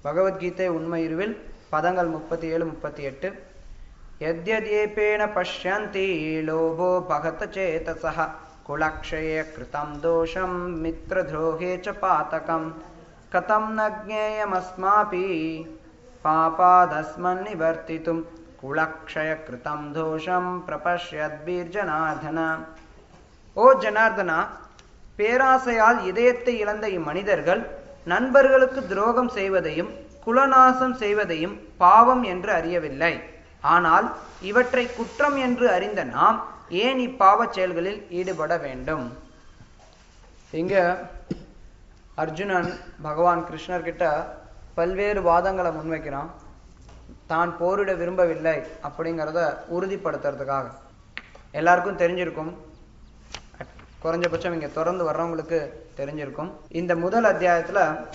பகவத்கீதை உண்மையுருவில் பதங்கள் முப்பத்தி ஏழு முப்பத்தி எட்டு यद्यद्येपेण पश्यन्ति लोभो भगत चेतसः कुलक्षये कृतं दोषं मित्रद्रोहे च पातकं कथं न ज्ञेयमस्माभिः पापादस्मन्निवर्तितुं कुलक्षयकृतं दोषं प्रपश्यद्भिर्जनार्दन ஓ ஜனார்தனா பேராசையால் இதயத்தை இழந்த இம்மனிதர்கள் நண்பர்களுக்கு துரோகம் செய்வதையும் குலநாசம் செய்வதையும் பாவம் என்று அறியவில்லை ஆனால் இவற்றை குற்றம் என்று அறிந்த நாம் ஏன் இப்பாவச் செயல்களில் ஈடுபட வேண்டும் இங்க அர்ஜுனன் பகவான் கிருஷ்ணர் கிட்ட பல்வேறு வாதங்களை முன்வைக்கிறான் தான் போரிட விரும்பவில்லை அப்படிங்கிறத உறுதிப்படுத்துறதுக்காக எல்லாருக்கும் தெரிஞ்சிருக்கும் குறைஞ்சபட்சம் இங்க தொடர்ந்து வர்றவங்களுக்கு தெரிஞ்சிருக்கும் இந்த முதல் அத்தியாயத்துல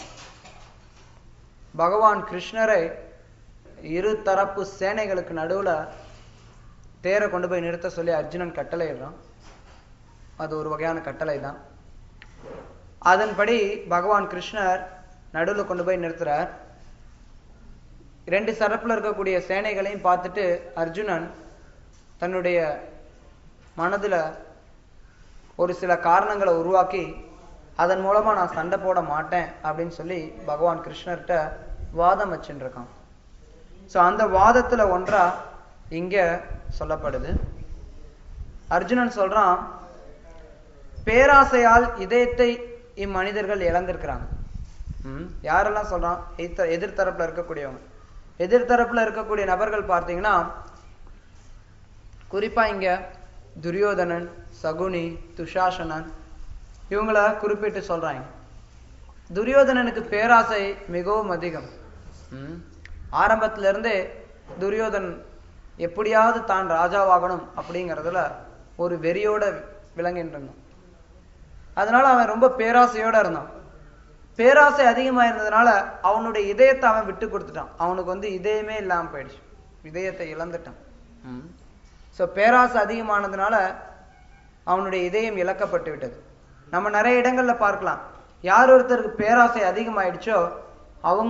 பகவான் கிருஷ்ணரை இரு தரப்பு சேனைகளுக்கு நடுவுல தேரை கொண்டு போய் நிறுத்த சொல்லி அர்ஜுனன் கட்டளையிடுறான் அது ஒரு வகையான கட்டளை தான் அதன்படி பகவான் கிருஷ்ணர் நடுவில் கொண்டு போய் நிறுத்துறார் ரெண்டு தரப்புல இருக்கக்கூடிய சேனைகளையும் பார்த்துட்டு அர்ஜுனன் தன்னுடைய மனதுல ஒரு சில காரணங்களை உருவாக்கி அதன் மூலமா நான் சண்டை போட மாட்டேன் அப்படின்னு சொல்லி பகவான் கிருஷ்ணர்கிட்ட வாதம் வச்சுட்டு இருக்கான் ஸோ அந்த வாதத்துல ஒன்றா இங்க சொல்லப்படுது அர்ஜுனன் சொல்றான் பேராசையால் இதயத்தை இம்மனிதர்கள் இழந்திருக்கிறாங்க ம் யாரெல்லாம் சொல்றான் எதிர்த்த- எதிர்த்தரப்புல இருக்கக்கூடியவங்க எதிர்த்தரப்புல இருக்கக்கூடிய நபர்கள் பார்த்தீங்கன்னா குறிப்பா இங்க துரியோதனன் சகுனி துஷாசனன் இவங்கள குறிப்பிட்டு சொல்றாங்க துரியோதனனுக்கு பேராசை மிகவும் அதிகம் ம். ஆரம்பத்துல இருந்தே துரியோதன் எப்படியாவது தான் ராஜாவாகணும் அப்படிங்கிறதுல ஒரு வெறியோட விளங்கிட்டு இருந்தான் அதனால அவன் ரொம்ப பேராசையோட இருந்தான் பேராசை அதிகமா இருந்ததுனால அவனுடைய இதயத்தை அவன் விட்டு கொடுத்துட்டான் அவனுக்கு வந்து இதயமே இல்லாம போயிடுச்சு இதயத்தை இழந்துட்டான் ஸோ பேராசை அதிகமானதுனால அவனுடைய இதயம் இழக்கப்பட்டு விட்டது நம்ம நிறைய இடங்கள்ல பார்க்கலாம் யார் ஒருத்தருக்கு பேராசை அதிகமாயிடுச்சோ அவங்க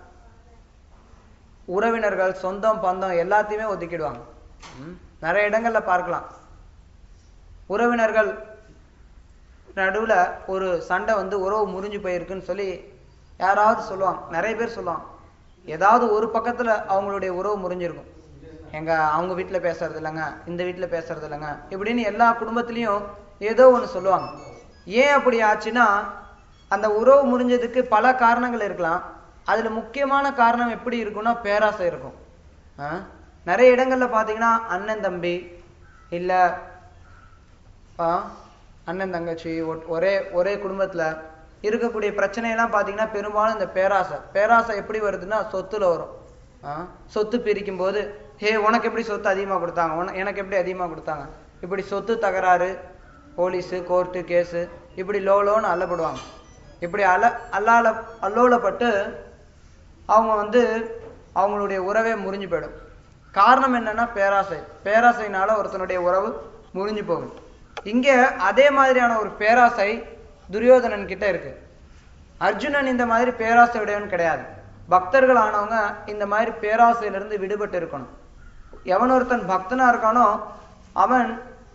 உறவினர்கள் சொந்தம் பந்தம் எல்லாத்தையுமே ஒதுக்கிடுவாங்க ம். நிறைய இடங்கள்ல பார்க்கலாம் உறவினர்கள் நடுவுல ஒரு சண்டை வந்து உறவு முறிஞ்சு போயிருக்குன்னு சொல்லி யாராவது சொல்லுவாங்க நிறைய பேர் சொல்லுவாங்க ஏதாவது ஒரு பக்கத்துல அவங்களுடைய உறவு முறிஞ்சிருக்கும் எங்க அவங்க வீட்டுல பேசுறது இல்லைங்க இந்த வீட்டுல பேசுறது இல்லைங்க இப்படின்னு எல்லா குடும்பத்திலயும் ஏதோ ஒண்ணு சொல்லுவாங்க ஏன் அப்படி ஆச்சுன்னா அந்த உறவு முறிஞ்சதுக்கு பல காரணங்கள் இருக்கலாம் அதுல முக்கியமான காரணம் எப்படி இருக்கும்னா பேராசை இருக்கும் ஆ? நிறைய இடங்கள்ல பாத்தீங்கன்னா அண்ணன் தம்பி இல்ல ஆ, அண்ணன் தங்கச்சி ஒ- ஒரே ஒரே குடும்பத்துல இருக்கக்கூடிய பிரச்சனையெல்லாம் பாத்தீங்கன்னா பெரும்பாலும் இந்த பேராசை பேராசை எப்படி வருதுன்னா சொத்துல வரும் ஆ, சொத்து பிரிக்கும் போது ஹே உனக்கு எப்படி சொத்து அதிகமா கொடுத்தாங்க உன- எனக்கு எப்படி அதிகமா கொடுத்தாங்க இப்படி சொத்து தகராறு போலீஸு கோர்ட்டு கேஸு இப்படி லோ லோன்னு அல்லப்படுவாங்க இப்படி அல அல்லால அல்லோலப்பட்டு அவங்க வந்து அவங்களுடைய உறவே முறிஞ்சு போயிடும் காரணம் என்னன்னா பேராசை பேராசைனால ஒருத்தனுடைய உறவு முறிஞ்சு போகும் இங்க அதே மாதிரியான ஒரு பேராசை துரியோதனன் கிட்ட இருக்கு அர்ஜுனன் இந்த மாதிரி பேராசை உடையவன் கிடையாது பக்தர்கள் ஆனவங்க இந்த மாதிரி பேராசையிலிருந்து விடுபட்டு இருக்கணும் எவன் ஒருத்தன் பக்தனா இருக்கானோ அவன்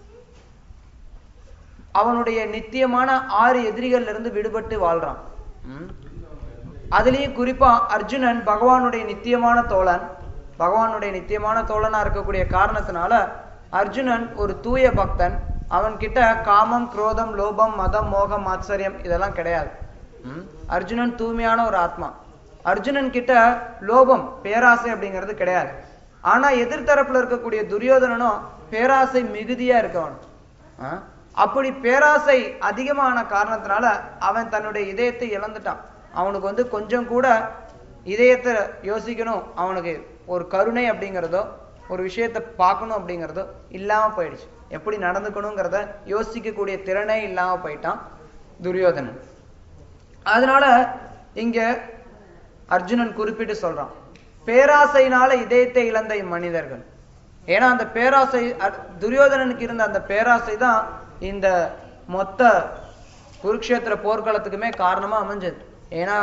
அவனுடைய நித்தியமான ஆறு எதிரிகள்ல இருந்து விடுபட்டு வாழ்றான் ம். அதுலயும் குறிப்பா அர்ஜுனன் பகவானுடைய நித்தியமான தோழன் பகவானுடைய நித்தியமான தோழனா இருக்கக்கூடிய காரணத்தினால அர்ஜுனன் ஒரு தூய பக்தன் அவன் கிட்ட காமம் குரோதம் லோபம் மதம் மோகம் ஆச்சரியம் இதெல்லாம் கிடையாது ம். அர்ஜுனன் தூய்மையான ஒரு ஆத்மா அர்ஜுனன் கிட்ட லோபம் பேராசை அப்படிங்கிறது கிடையாது ஆனா எதிர்த்தரப்புல இருக்கக்கூடிய துரியோதனனும் பேராசை மிகுதியா இருக்கவன் ஆ? அப்படி பேராசை அதிகமான காரணத்தினால அவன் தன்னுடைய இதயத்தை இழந்துட்டான் அவனுக்கு வந்து கொஞ்சம் கூட இதயத்தை யோசிக்கணும் அவனுக்கு ஒரு கருணை அப்படிங்கிறதோ ஒரு விஷயத்தை பார்க்கணும் அப்படிங்கிறதோ இல்லாம போயிடுச்சு எப்படி நடந்துக்கணுங்கிறத யோசிக்கக்கூடிய திறனே இல்லாம போயிட்டான் துரியோதனன் அதனால இங்க அர்ஜுனன் குறிப்பிட்டு சொல்றான் பேராசையினால இதயத்தை இழந்த இம்மனிதர்கள் ஏன்னா அந்த பேராசை அர்- துரியோதனனுக்கு இருந்த அந்த பேராசை தான் இந்த மொத்த குருக்ஷேத்திர போர்க்களத்துக்குமே காரணமா அமைஞ்சது ஏன்னா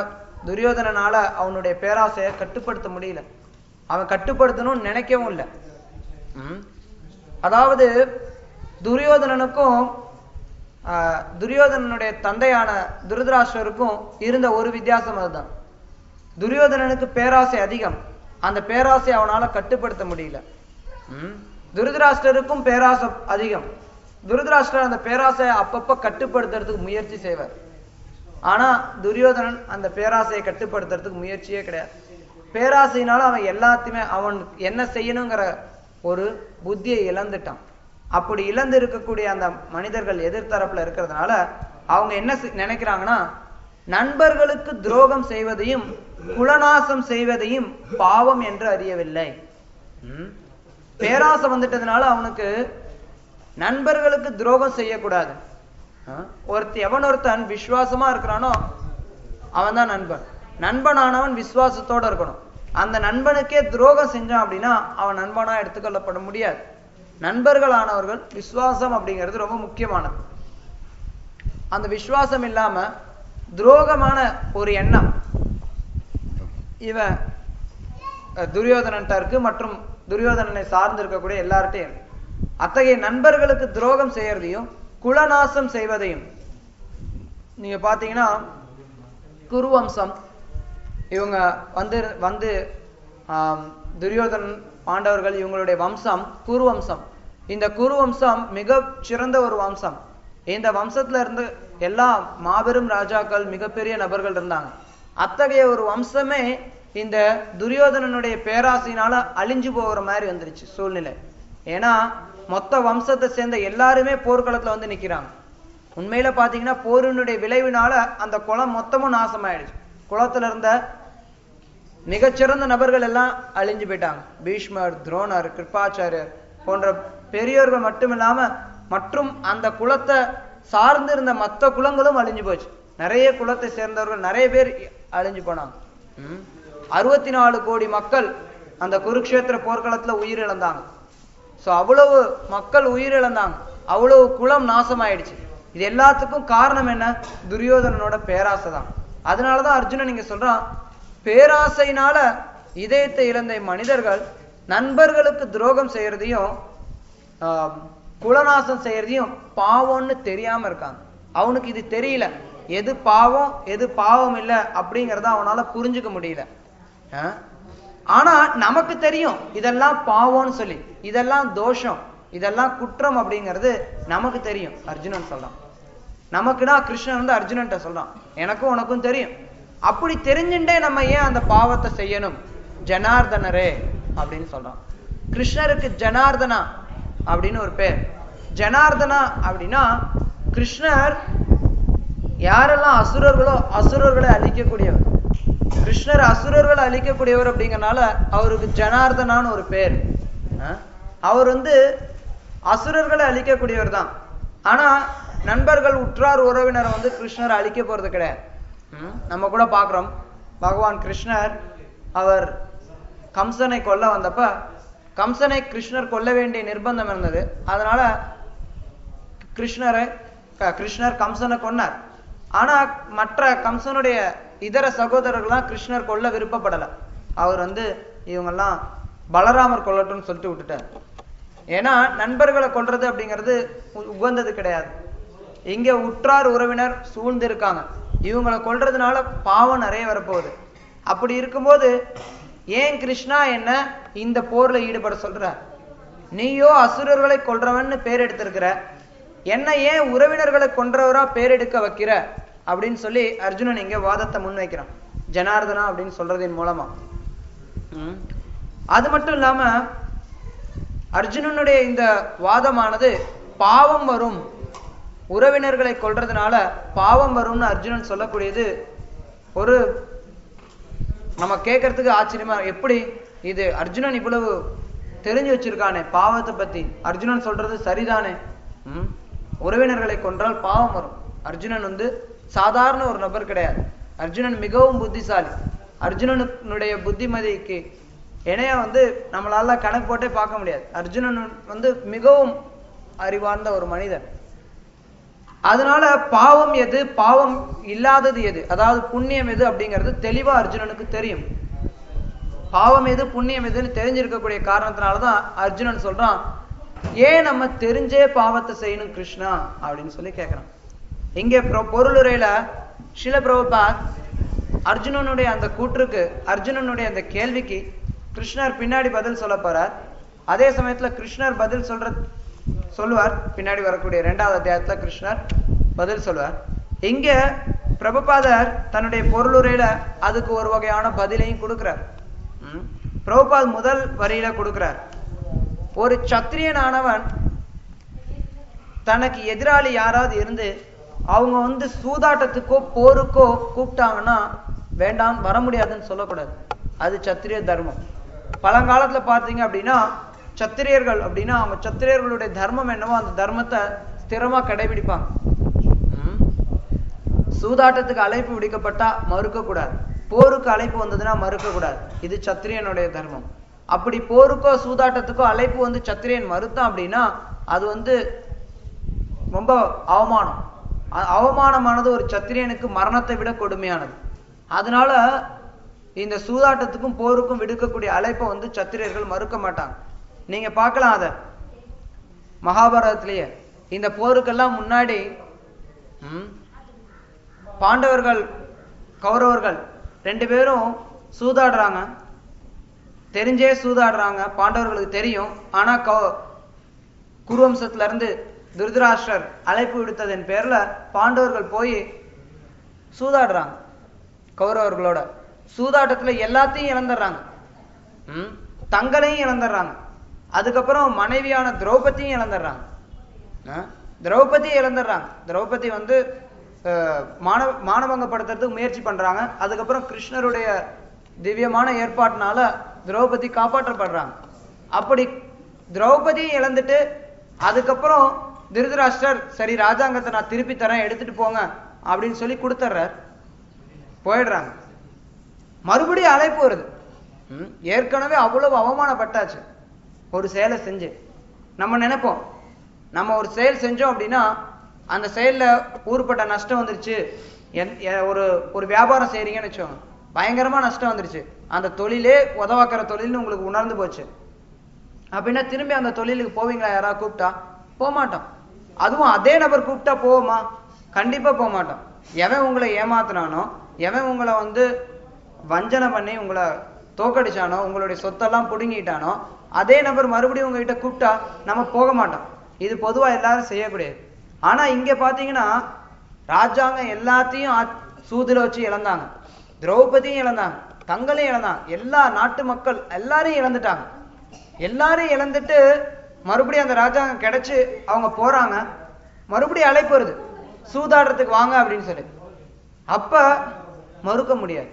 துரியோதனனால அவனுடைய பேராசையை கட்டுப்படுத்த முடியல அவன் கட்டுப்படுத்தணும்னு நினைக்கவும் இல்லை ம். அதாவது துரியோதனனுக்கும் ஆஹ், துரியோதனனுடைய தந்தையான துருதராஷ்டருக்கும் இருந்த ஒரு வித்தியாசம் அதுதான் துரியோதனனுக்கு பேராசை அதிகம் அந்த பேராசை அவனால கட்டுப்படுத்த முடியல ம். துருதராஷ்டருக்கும் பேராசை அதிகம் துருதராஷ்டர் அந்த பேராசையை அப்பப்ப கட்டுப்படுத்துறதுக்கு முயற்சி செய்வார் ஆனா துரியோதனன் அந்த பேராசையை கட்டுப்படுத்துறதுக்கு முயற்சியே கிடையாது பேராசையினால அவன் எல்லாத்தையுமே அவன் என்ன செய்யணுங்கிற ஒரு புத்தியை இழந்துட்டான் அப்படி இழந்து இருக்கக்கூடிய அந்த மனிதர்கள் எதிர்த்தரப்புல இருக்கிறதுனால அவங்க என்ன செய்- நினைக்கிறாங்கன்னா நண்பர்களுக்கு துரோகம் செய்வதையும் குலநாசம் செய்வதையும் பாவம் என்று அறியவில்லை ம்? பேராசை வந்துட்டதுனால அவனுக்கு நண்பர்களுக்கு துரோகம் செய்யக்கூடாது ஆ? ஒருத்த எவன் ஒருத்தன் விசுவாசமா இருக்கிறானோ அவன் தான் நண்பன் நண்பனானவன் விசுவாசத்தோட இருக்கணும் அந்த நண்பனுக்கே துரோகம் செஞ்சான் அப்படின்னா அவன் நண்பனா எடுத்துக்கொள்ளப்பட முடியாது நண்பர்களானவர்கள் விசுவாசம் அப்படிங்கிறது ரொம்ப முக்கியமானது அந்த விசுவாசம் இல்லாம துரோகமான ஒரு எண்ணம் இவன் அஹ், துரியோதனன்ட்ட இருக்கு மற்றும் துரியோதனனை சார்ந்து இருக்கக்கூடிய எல்லார்ட்டையும் இருக்கு. அத்தகைய நண்பர்களுக்கு துரோகம் செய்யறதையும் குலநாசம் செய்வதையும் நீங்க பாத்தீங்கன்னா குருவம்சம் இவங்க வந்து வந்து ஆம், துரியோதனன் பாண்டவர்கள் இவங்களுடைய வம்சம் குருவம்சம் இந்த குருவம்சம் மிக சிறந்த ஒரு வம்சம் இந்த வம்சத்துல இருந்து எல்லா மாபெரும் ராஜாக்கள் மிகப்பெரிய நபர்கள் இருந்தாங்க அத்தகைய ஒரு வம்சமே இந்த துரியோதனனுடைய பேராசையினால அழிஞ்சு போகிற மாதிரி வந்துருச்சு சூழ்நிலை ஏன்னா மொத்த வம்சத்தை சேர்ந்த எல்லாருமே போர்க்களத்துல வந்து நிக்கிறாங்க உண்மையில பாத்தீங்கன்னா போரினுடைய விளைவினால அந்த குளம் மொத்தமும் நாசமாயிடுச்சு குளத்துல இருந்த மிகச்சிறந்த நபர்கள் எல்லாம் அழிஞ்சு போயிட்டாங்க பீஷ்மர் துரோணர் கிருபாச்சாரியர் போன்ற பெரியோர்கள் மட்டும் இல்லாம மற்றும் அந்த குலத்தை சார்ந்து இருந்த மற்ற குலங்களும் அழிஞ்சு போச்சு நிறைய குலத்தை சேர்ந்தவர்கள் நிறைய பேர் அழிஞ்சு போனாங்க ம். அறுபத்தி நாலு கோடி மக்கள் அந்த குருக்ஷேத்திர போர்க்களத்துல உயிரிழந்தாங்க சோ அவ்வளவு மக்கள் உயிரிழந்தாங்க அவ்வளவு குலம் நாசமாயிடுச்சு இது எல்லாத்துக்கும் காரணம் என்ன துரியோதனனோட பேராசை தான் அதனாலதான் அர்ஜுனன் இங்க சொல்றான் பேராசையினால இதயத்தை இழந்த மனிதர்கள் நண்பர்களுக்கு துரோகம் செய்யறதையும் ஆஹ், குலநாசம் செய்யறதையும் பாவம்னு தெரியாம இருக்காங்க அவனுக்கு இது தெரியல எது பாவம் எது பாவம் இல்லை அப்படிங்கறத அவனால புரிஞ்சுக்க முடியல ஆஹ்? ஆனா நமக்கு தெரியும் இதெல்லாம் பாவம்னு சொல்லி இதெல்லாம் தோஷம் இதெல்லாம் குற்றம் அப்படிங்கிறது நமக்கு தெரியும் அர்ஜுனன் சொல்றான் நமக்குனா கிருஷ்ணன் வந்து அர்ஜுனன்ட்ட சொல்றான் எனக்கும் உனக்கும் தெரியும் அப்படி தெரிஞ்சுட்டே நம்ம ஏன் அந்த பாவத்தை செய்யணும் ஜனார்தனரே அப்படின்னு சொல்றான் கிருஷ்ணருக்கு ஜனார்தனா அப்படின்னு ஒரு பேர் ஜனார்தனா அப்படின்னா கிருஷ்ணர் யாரெல்லாம் அசுரர்களோ அசுரர்களை அழிக்கக்கூடியவர் கிருஷ்ணர் அசுரர்களை அழிக்கக்கூடியவர் அப்படிங்கறனால அவருக்கு ஜனார்தனான்னு ஒரு பேர் அஹ் அவர் வந்து அசுரர்களை அழிக்கக்கூடியவர் தான் ஆனா நண்பர்கள் உற்றார் உறவினரை வந்து கிருஷ்ணர் அழிக்க போறது கிடையாது ம்? நம்ம கூட பார்க்கிறோம் பகவான் கிருஷ்ணர் அவர் கம்சனை கொல்ல வந்தப்ப கம்சனை கிருஷ்ணர் கொல்ல வேண்டிய நிர்பந்தம் இருந்தது அதனால கிருஷ்ணரை க- கிருஷ்ணர் கம்சனை கொன்னார் ஆனா மற்ற கம்சனுடைய இதர சகோதரர்கள்லாம் கிருஷ்ணர் கொல்ல விருப்பப்படல அவர் வந்து இவங்கெல்லாம் பலராமர் கொல்லட்டும்னு சொல்லிட்டு விட்டுட்டார் ஏன்னா நண்பர்களை கொல்றது அப்படிங்கிறது உ- உகந்தது கிடையாது இங்க உற்றார் உறவினர் சூழ்ந்து இருக்காங்க இவங்களை கொல்றதுனால பாவம் நிறைய வரப்போகுது அப்படி இருக்கும்போது ஏன் கிருஷ்ணா என்ன இந்த போர்ல ஈடுபட சொல்ற நீயோ அசுரர்களை கொல்றவன்னு பேர் எடுத்திருக்கிற என்ன ஏன் உறவினர்களை கொன்றவரா பேர் எடுக்க வைக்கிற அப்படின்னு சொல்லி அர்ஜுனன் இங்க வாதத்தை முன்வைக்கிறான் ஜனார்தனா அப்படின்னு சொல்றதின் மூலமா ம். அது மட்டும் இல்லாம அர்ஜுனனுடைய இந்த வாதமானது பாவம் வரும் உறவினர்களை கொல்றதுனால பாவம் வரும்னு அர்ஜுனன் சொல்லக்கூடியது ஒரு நம்ம கேட்கறதுக்கு ஆச்சரியமா இருக்கு. எப்படி இது அர்ஜுனன் இவ்வளவு தெரிஞ்சு வச்சிருக்கானே பாவத்தை பத்தி அர்ஜுனன் சொல்றது சரிதானே ம்? உறவினர்களை கொன்றால் பாவம் வரும் அர்ஜுனன் வந்து சாதாரண ஒரு நபர் கிடையாது அர்ஜுனன் மிகவும் புத்திசாலி அர்ஜுனனுடைய புத்திமதிக்கு இணைய வந்து நம்மளால கணக்கு போட்டே பார்க்க முடியாது அர்ஜுனன் வந்து மிகவும் அறிவார்ந்த ஒரு மனிதன் அதனால பாவம் எது பாவம் இல்லாதது எது அதாவது புண்ணியம் எது அப்படிங்கிறது தெளிவா அர்ஜுனனுக்கு தெரியும் பாவம் எது புண்ணியம் எதுன்னு தெரிஞ்சிருக்கக்கூடிய காரணத்தினாலதான் அர்ஜுனன் சொல்றான் ஏன் நம்ம தெரிஞ்சே பாவத்தை செய்யணும் கிருஷ்ணா அப்படின்னு சொல்லி கேட்கிறான் இங்கே பொ- பொருளுரையில சில பிரபுபாத் அர்ஜுனனுடைய அந்த கூற்றுக்கு அர்ஜுனனுடைய அந்த கேள்விக்கு கிருஷ்ணர் பின்னாடி பதில் சொல்ல போறார் அதே சமயத்துல கிருஷ்ணர் பதில் சொல்ற சொல்லுவார் பின்னாடி வரக்கூடிய இரண்டாவது அத்தியாயத்துல கிருஷ்ணர் பதில் சொல்லுவார் இங்க பிரபுபாதர் தன்னுடைய பொருளுரையில அதுக்கு ஒரு வகையான பதிலையும் கொடுக்கிறார் ம். பிரபுபாத் முதல் வரியில கொடுக்கிறார் ஒரு சத்திரியனானவன் தனக்கு எதிராளி யாராவது இருந்து அவங்க வந்து சூதாட்டத்துக்கோ போருக்கோ கூப்பிட்டாங்கன்னா வேண்டாம் வர முடியாதுன்னு சொல்லக்கூடாது அது சத்திரிய தர்மம் பழங்காலத்துல பார்த்தீங்க அப்படின்னா சத்திரியர்கள் அப்படின்னா அவங்க சத்திரியர்களுடைய தர்மம் என்னவோ அந்த தர்மத்தை ஸ்திரமா கடைபிடிப்பாங்க ம். சூதாட்டத்துக்கு அழைப்பு விடுக்கப்பட்டா மறுக்க கூடாது போருக்கு அழைப்பு வந்ததுன்னா மறுக்க கூடாது இது சத்திரியனுடைய தர்மம் அப்படி போருக்கோ சூதாட்டத்துக்கோ அழைப்பு வந்து சத்திரியன் மறுத்தான் அப்படின்னா அது வந்து ரொம்ப அவமானம் அ- அவமானமானது ஒரு சத்திரியனுக்கு மரணத்தை விட கொடுமையானது அதனால இந்த சூதாட்டத்துக்கும் போருக்கும் விடுக்கக்கூடிய அழைப்பை வந்து சத்திரியர்கள் மறுக்க மாட்டாங்க நீங்க பார்க்கலாம் அத மகாபாரதத்திலேயே இந்த போருக்கெல்லாம் முன்னாடி ம், பாண்டவர்கள் கௌரவர்கள் ரெண்டு பேரும் சூதாடுறாங்க தெரிஞ்சே சூதாடுறாங்க பாண்டவர்களுக்கு தெரியும் ஆனா கௌ- குருவம்சத்துல இருந்து திருதராஷ்டிரர் அழைப்பு விடுத்ததன் பேர்ல பாண்டவர்கள் போய் சூதாடுறாங்க கௌரவர்களோட சூதாட்டத்துல எல்லாத்தையும் இழந்துடுறாங்க ம், தங்களையும் இழந்துடுறாங்க அதுக்கப்புறம் மனைவியான திரௌபதியும் இழந்துடுறாங்க ஆ? திரௌபதி இழந்துடுறாங்க திரௌபதி வந்து அஹ், மானவ மானபங்கப்படுத்துறதுக்கு முயற்சி பண்றாங்க அதுக்கப்புறம் கிருஷ்ணருடைய திவ்யமான ஏற்பாட்டினால திரௌபதி காப்பாற்றப்படுறாங்க அப்படி திரௌபதி இழந்துட்டு அதுக்கப்புறம் திருதராஷ்டிரர் சரி ராஜாங்கத்தை நான் திருப்பி தரேன் எடுத்துட்டு போங்க அப்படின்னு சொல்லி கொடுத்துட்றார் போயிடுறாங்க மறுபடியும் அழைப்பு வருது ம், ஏற்கனவே அவ்வளவு அவமானப்பட்டாச்சு ஒரு செயலை செஞ்சு நம்ம நினைப்போம் நம்ம ஒரு செயல் செஞ்சோம் அப்படின்னா அந்த செயல்ல ஊருப்பட்ட நஷ்டம் வந்துருச்சு என்- எ- ஒரு ஒரு வியாபாரம் செய்றீங்கன்னு வச்சோங்க பயங்கரமா நஷ்டம் வந்துருச்சு அந்த தொழிலே உதவாக்கிற தொழில்னு உங்களுக்கு உணர்ந்து போச்சு அப்படின்னா திரும்பி அந்த தொழிலுக்கு போவீங்களா யாராவது கூப்பிட்டா போக மாட்டோம் அதுவும் அதே நபர் கூப்பிட்டா போவோமா கண்டிப்பா போக மாட்டோம் எவன் உங்களை ஏமாத்துனானோ எவன் உங்களை வந்து வஞ்சனை பண்ணி உங்களை தோக்கடிச்சானோ உங்களுடைய சொத்தெல்லாம் புடுங்கிட்டானோ அதே நபர் மறுபடியும் உங்ககிட்ட கூப்பிட்டா நம்ம போக மாட்டோம் இது பொதுவா எல்லாரும் செய்யக்கூடியது ஆனா இங்க பாத்தீங்கன்னா ராஜாங்கம் எல்லாத்தையும் ஆ- சூதுல வச்சு இழந்தாங்க திரௌபதியும் இழந்தாங்க தங்களையும் இழந்தாங்க எல்லா நாட்டு மக்கள் எல்லாரையும் இழந்துட்டாங்க எல்லாரையும் இழந்துட்டு மறுபடியும் அந்த ராஜாங்கம் கிடைச்சு அவங்க போறாங்க மறுபடியும் அழைப்பு வருது சூதாடுறதுக்கு வாங்க அப்படின்னு சொல்லி அப்ப மறுக்க முடியாது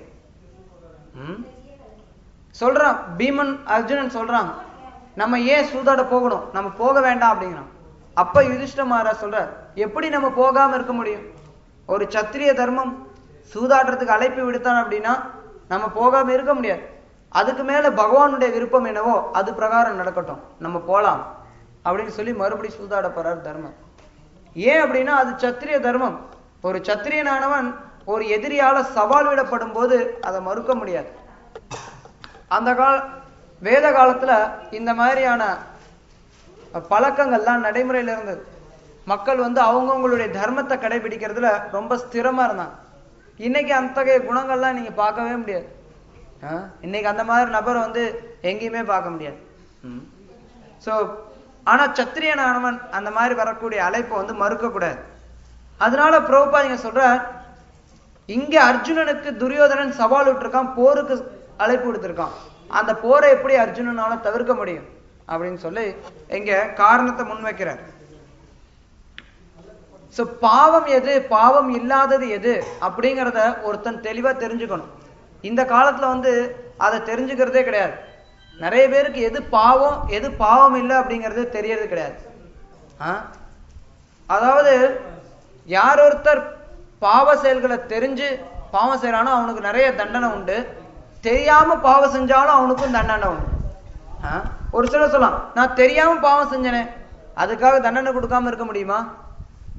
ம்? சொல்றான் பீமன் அர்ஜுனன் சொல்றாங்க நம்ம ஏன் சூதாட போகணும் நம்ம போக வேண்டாம் அப்படிங்கிறான் அப்ப யுதிஷ்ட மகாராஜ் சொல்றார் எப்படி நம்ம போகாம இருக்க முடியும் ஒரு சத்திரிய தர்மம் சூதாடுறதுக்கு அழைப்பு விடுத்தான் அப்படின்னா நம்ம போகாம இருக்க முடியாது அதுக்கு மேல பகவானுடைய விருப்பம் என்னவோ அது பிரகாரம் நடக்கட்டும் நம்ம போலாம் அப்படின்னு சொல்லி மறுபடியும் சூதாட போறார் தர்மம் ஏன் அப்படின்னா அது சத்திரிய தர்மம் ஒரு சத்திரியனானவன் ஒரு எதிரியால சவால் விடப்படும் போது அதை மறுக்க முடியாது அந்த கால வேத காலத்துல இந்த மாதிரியான பழக்கங்கள்லாம் நடைமுறையில இருந்தது மக்கள் வந்து அவங்கவங்களுடைய தர்மத்தை கடைபிடிக்கிறதுல ரொம்ப ஸ்திரமா இருந்தாங்க இன்னைக்கு அத்தகைய குணங்கள்லாம் நீங்க பார்க்கவே முடியாது ஆ? இன்னைக்கு அந்த மாதிரி நபரை வந்து எங்கேயுமே பார்க்க முடியாது சோ ஆனா சத்திரியனானவன் அந்த மாதிரி வரக்கூடிய அழைப்பை வந்து மறுக்க கூடாது அதனால பிரபுபா நீங்க சொல்ற இங்க அர்ஜுனனுக்கு துரியோதனன் சவால் விட்டுருக்கான் போருக்கு அழைப்பு விடுத்திருக்கான் அந்த போரை எப்படி அர்ஜுனனால தவிர்க்க முடியும் அப்படின்னு சொல்லி இங்க காரணத்தை முன்வைக்கிறார் சோ பாவம் எது பாவம் இல்லாதது எது அப்படிங்கிறத ஒருத்தன் தெளிவா தெரிஞ்சுக்கணும் இந்த காலத்துல வந்து அதை தெரிஞ்சுக்கிறதே கிடையாது நிறைய பேருக்கு எது பாவம் எது பாவம் இல்லை அப்படிங்கிறது தெரியறது கிடையாது ஆ? அதாவது யார் ஒருத்தர் பாவ செயல்களை தெரிஞ்சு பாவம் செய்யறானோ அவனுக்கு நிறைய தண்டனை உண்டு தெரியாம பாவம் செஞ்சாலும் அவனுக்கும் தண்டனை உண்டு ஆ? ஒரு சிலர் சொல்லலாம் நான் தெரியாம பாவம் செஞ்சனே அதுக்காக தண்டனை கொடுக்காம இருக்க முடியுமா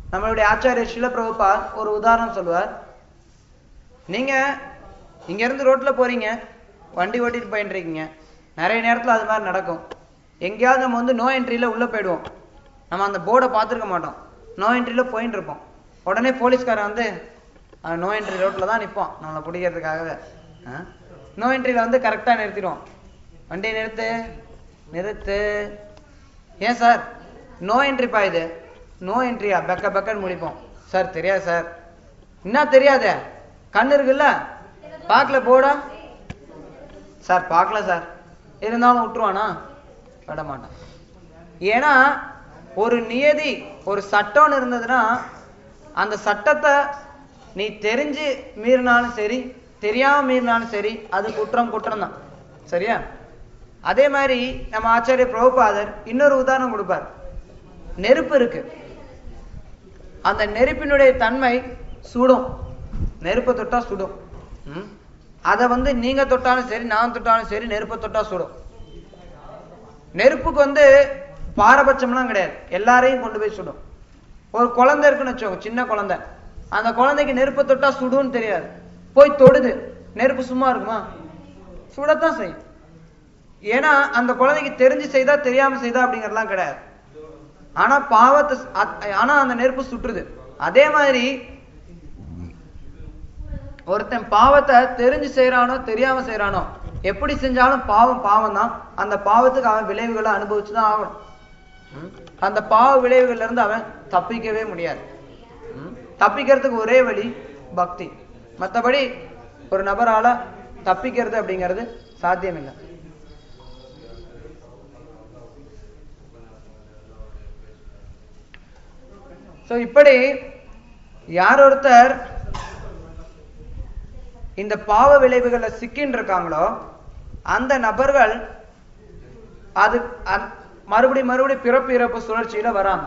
நம்மளுடைய ஆச்சாரிய சில பிரபுபாத் ஒரு உதாரணம் சொல்லுவார் நீங்க இங்க இருந்து ரோட்ல போறீங்க வண்டி ஓட்டிட்டு போயிட்டு இருக்கீங்க நிறைய நேரத்துல அது மாதிரி நடக்கும் எங்கேயாவது நம்ம வந்து நோ என்ட்ரியில உள்ள போயிடுவோம் நம்ம அந்த போர்டை பார்த்துருக்க மாட்டோம் நோ என்ட்ரியில போயிட்டு இருப்போம் உடனே போலீஸ்காரன் வந்து நோ என்ட்ரி ரோட்ல தான் நிற்பான் நம்மளை பிடிக்கிறதுக்காகவே நோ என்ட்ரியில வந்து கரெக்டா நிறுத்திடுவோம் வண்டியை நிறுத்து நிறுத்து ஏன் சார் நோ என்ட்ரிப்பா இது நோ என்ட்ரியா பெக்க பெக்கன்னு முடிப்போம் சார் தெரியாது சார் என்ன தெரியாதே கண்ணு இருக்குல்ல பார்க்கல போடா சார் பார்க்கல சார் இருந்தாலும் விட்டுருவானா விட மாட்டான் ஏன்னா ஒரு நியதி ஒரு சட்டம்னு இருந்ததுன்னா அந்த சட்டத்தை நீ தெரிஞ்சு மீறினாலும் சரி தெரியாம மீறினாலும் சரி அது குற்றம் குற்றம் தான் சரியா அதே மாதிரி நம்ம ஆச்சாரிய பிரபுபாதர் இன்னொரு உதாரணம் கொடுப்பார் நெருப்பு இருக்கு அந்த நெருப்பினுடைய தன்மை சுடும் நெருப்பை தொட்டா சுடும் ம்? அதை வந்து நீங்க தொட்டாலும் சரி நான் தொட்டாலும் சரி நெருப்பை தொட்டா சுடும் நெருப்புக்கு வந்து பாரபட்சம்லாம் கிடையாது எல்லாரையும் கொண்டு போய் சுடும் ஒரு குழந்தை இருக்குன்னு வச்சோங்க சின்ன குழந்தை அந்த குழந்தைக்கு நெருப்பை தொட்டா சுடுன்னு தெரியாது போய் தொடுது நெருப்பு சும்மா இருக்குமா சுடத்தான் செய்யும் ஏன்னா அந்த குழந்தைக்கு தெரிஞ்சு செய்தா தெரியாம செய்தா அப்படிங்கறதுலாம் கிடையாது ஆனா பாவத்தை ஸ்- அ- ஆனா அந்த நெருப்பு சுற்றுது அதே மாதிரி ஒருத்தன் பாவத்தை தெரிஞ்சு செய்யறானோ தெரியாம செய்யறானோ எப்படி செஞ்சாலும் பாவம் பாவம் தான் அந்த பாவத்துக்கு அவன் விளைவுகளை அனுபவிச்சுதான் ஆகணும் ம்? அந்த பாவ விளைவுகள்ல இருந்து அவன் தப்பிக்கவே முடியாது ம்? தப்பிக்கிறதுக்கு ஒரே வழி பக்தி மத்தபடி ஒரு நபரால தப்பிக்கிறது அப்படிங்கிறது சாத்தியம் இல்லை சோ இப்படி யார் ஒருத்தர் இந்த பாவ விளைவுகள்ல சிக்கின்னு இருக்காங்களோ அந்த நபர்கள் அது அந்- மறுபடி மறுபடி பிறப்பு இறப்பு சுழற்சியில வராங்க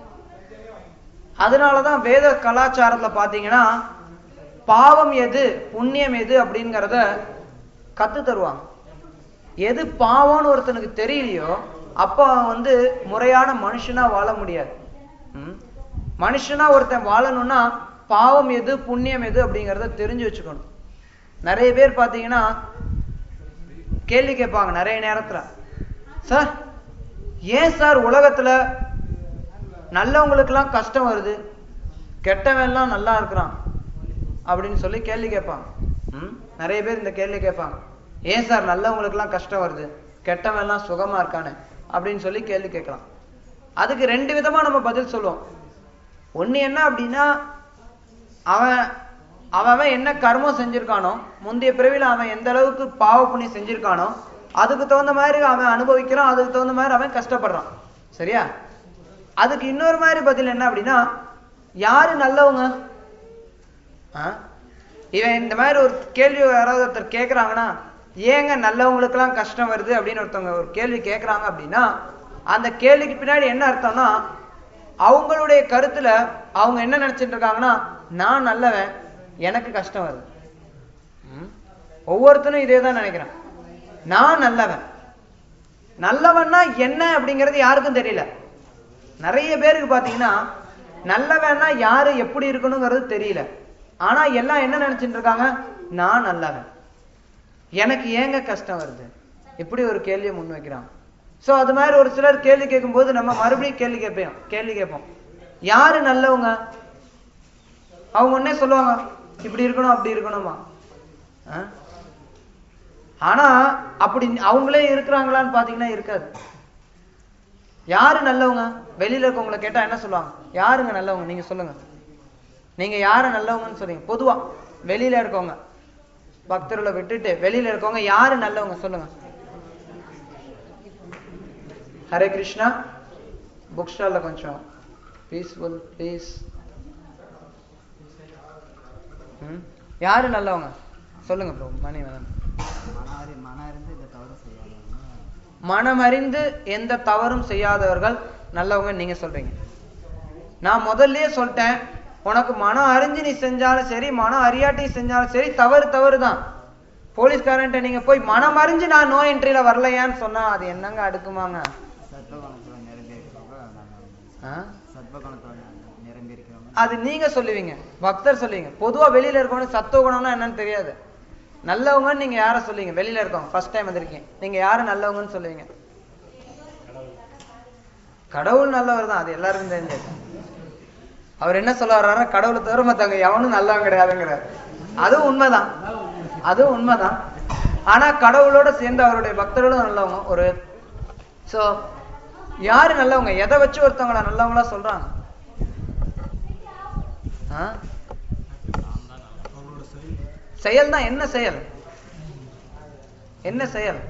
அதனாலதான் வேத கலாச்சாரத்துல பாத்தீங்கன்னா பாவம் எது புண்ணியம் எது அப்படிங்கறத கத்து தருவாங்க எது பாவம்னு ஒருத்தனுக்கு தெரியலையோ அப்ப அவன் வந்து முறையான மனுஷனா வாழ முடியாது ம்? மனுஷனா ஒருத்தன் வாழணும்னா பாவம் எது புண்ணியம் எது அப்படிங்கறத தெரிஞ்சு வச்சுக்கணும் நிறைய பேர் பாத்தீங்கன்னா கேள்வி கேட்பாங்க நிறைய நேரத்துல சார் ஏன் சார் உலகத்துல நல்லவங்களுக்கெல்லாம் கஷ்டம் வருது கெட்டவன் எல்லாம் நல்லா இருக்கிறான் அப்படின்னு சொல்லி கேள்வி கேட்பாங்க ம்? நிறைய பேர் இந்த கேள்வி கேட்பாங்க ஏன் சார் நல்லவங்களுக்கெல்லாம் கஷ்டம் வருது கெட்டவன் எல்லாம் சுகமா இருக்கானே அப்படின்னு சொல்லி கேள்வி கேட்கலாம் அதுக்கு ரெண்டு விதமா நம்ம பதில் சொல்லுவோம் ஒண்ணு என்ன அப்படின்னா அவன் அவன் அவன் என்ன கர்மம் செஞ்சிருக்கானோ முந்தைய பிறவில அவன் எந்த அளவுக்கு பாவ புண்ணியம் செஞ்சிருக்கானோ அதுக்கு தகுந்த மாதிரி அவன் அனுபவிக்கிறான் அதுக்கு தகுந்த மாதிரி அவன் கஷ்டப்படுறான் சரியா அதுக்கு இன்னொரு மாதிரி பதில் என்ன அப்படின்னா யாரு நல்லவங்க ஆ? இவன் இந்த மாதிரி ஒரு கேள்வி யாராவது ஒருத்தர் கேட்குறாங்கன்னா ஏங்க நல்லவங்களுக்கெல்லாம் கஷ்டம் வருது அப்படின்னு ஒருத்தவங்க ஒரு கேள்வி கேட்குறாங்க அப்படின்னா அந்த கேள்விக்கு பின்னாடி என்ன அர்த்தம்னா அவங்களுடைய கருத்துல அவங்க என்ன நினைச்சிட்டு இருக்காங்கன்னா நான் நல்லவன் எனக்கு கஷ்டம் வருது ம்? ஒவ்வொருத்தனும் இதே தான் நினைக்கிறான் நான் நல்லவன் நல்லவன்னா என்ன அப்படிங்கிறது யாருக்கும் தெரியல நிறைய பேருக்கு பாத்தீங்கன்னா நல்லவன்னா யாரு எப்படி இருக்கணுங்கிறது தெரியல ஆனா எல்லாம் என்ன நினைச்சிட்டு இருக்காங்க நான் நல்லவன் எனக்கு ஏங்க கஷ்டம் வருது இப்படி ஒரு கேள்வியை முன் வைக்கிறான் சோ அது மாதிரி ஒரு சிலர் கேள்வி கேட்கும்போது நம்ம மறுபடியும் கேள்வி கேட்போம் கேள்வி கேட்போம் யாரு நல்லவங்க அவங்க உடனே சொல்லுவாங்க இப்படி இருக்கணும் அப்படி இருக்கணுமா ஆ? ஆனா அப்படி அவங்களே இருக்கிறாங்களான்னு பாத்தீங்கன்னா இருக்காது யாரு நல்லவங்க வெளியில இருக்கவங்கள கேட்டா என்ன சொல்லுவாங்க யாருங்க நல்லவங்க நீங்க சொல்லுங்க நீங்க யாரு நல்லவங்கன்னு சொல்றீங்க பொதுவா வெளியில இருக்கவங்க பக்தர்களை விட்டுட்டு வெளியில இருக்கவங்க யாரு நல்லவங்க சொல்லுங்க ஹரே கிருஷ்ணா புக் ஸ்டால்ல கொஞ்சம் பீஸ்ஃபுல் ப்ளீஸ் யாரு நல்லவங்க சொல்லுங்க ப்ரோ மணி வேணும் மனாரி மன அறிந்து இந்த தவறு செய்யாதவங்க மனமறிந்து எந்த தவறும் செய்யாதவர்கள் நல்லவங்க நீங்க சொல்றீங்க நான் முதல்லயே சொல்லிட்டேன் உனக்கு மனம் அறிஞ்சு நீ செஞ்சாலும் சரி மனம் அறியாட்டி செஞ்சாலும் சரி தவறு தவறு தான் போலீஸ்காரன்ட்ட நீங்க போய் மனம் அறிஞ்சு நான் நோ என்ட்ரியில வரலையான்னு சொன்னா அது என்னங்க அடுக்குமாங்க சத்வகுணத்தோட நிரம்பி இருக்கிறவங்க நாங்கள் ஆ? சத்வகுணத்தோட நிரம்பி இருக்கிறவங்க அது நீங்க சொல்லுவீங்க பக்தர் சொல்லுவீங்க பொதுவா வெளியில இருக்கவனுக்கு சத்துவ குணம்னா என்னன்னு தெரியாது நல்லவங்கன்னு நீங்க யார சொல்லுவீங்க வெளியில இருக்கவங்க ஃபர்ஸ்ட் டைம் வந்திருக்கீங்க நீங்க யாரு நல்லவங்கன்னு சொல்லுவீங்க கடவுள் நல்லவர் தான் அது எல்லாருக்கும் தெரிஞ்சது அவர் என்ன சொல்ல வர்றாருன்னா கடவுளை தவிர மத்தவங்க எவனும் நல்லவன் கிடையாதுங்கிறார் அதுவும் உண்மைதான் அதுவும் உண்மைதான் ஆனா கடவுளோட சேர்ந்து அவருடைய பக்தர்களும் நல்லவங்க ஒரு சோ யாரு நல்லவங்க எதை வச்சு ஒருத்தவங்கள நல்லவங்களா சொல்றாங்க ஆ? செயல் தான் என்ன செயல் என்ன செயல்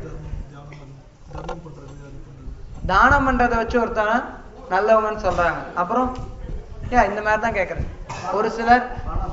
தானம் பண்றதை வச்சு ஒருத்தவங்க நல்லவங்கன்னு சொல்றாங்க அப்புறம் ஏன் இந்த மாதிரி தான் கேக்குறேன் ஒரு சிலர்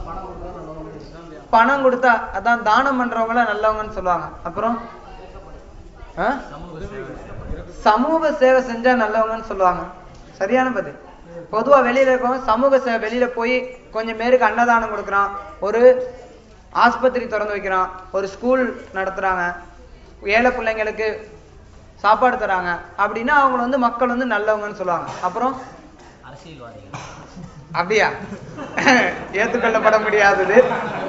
பணம் கொடுத்தா அதான் தானம் பண்றவங்கள நல்லவங்கன்னு சொல்லுவாங்க அப்புறம் ஆ? சமூக சேவை செஞ்சா நல்லவங்கன்னு சொல்லுவாங்க சரியான பதில் பொதுவா வெளியில இருக்கவங்க சமூக சேவை வெளியில போய் கொஞ்சம் பேருக்கு அன்னதானம் கொடுக்குறான் ஒரு ஆஸ்பத்திரி திறந்து வைக்கிறான் ஒரு ஸ்கூல் நடத்துறாங்க ஏழை பிள்ளைங்களுக்கு சாப்பாடு தராங்க அப்படின்னா அவங்க வந்து மக்கள் வந்து நல்லவங்கன்னு சொல்லுவாங்க அப்புறம் அரசியல்வாதிகள் அப்படியா ஏத்துக்கொள்ளப்பட முடியாதது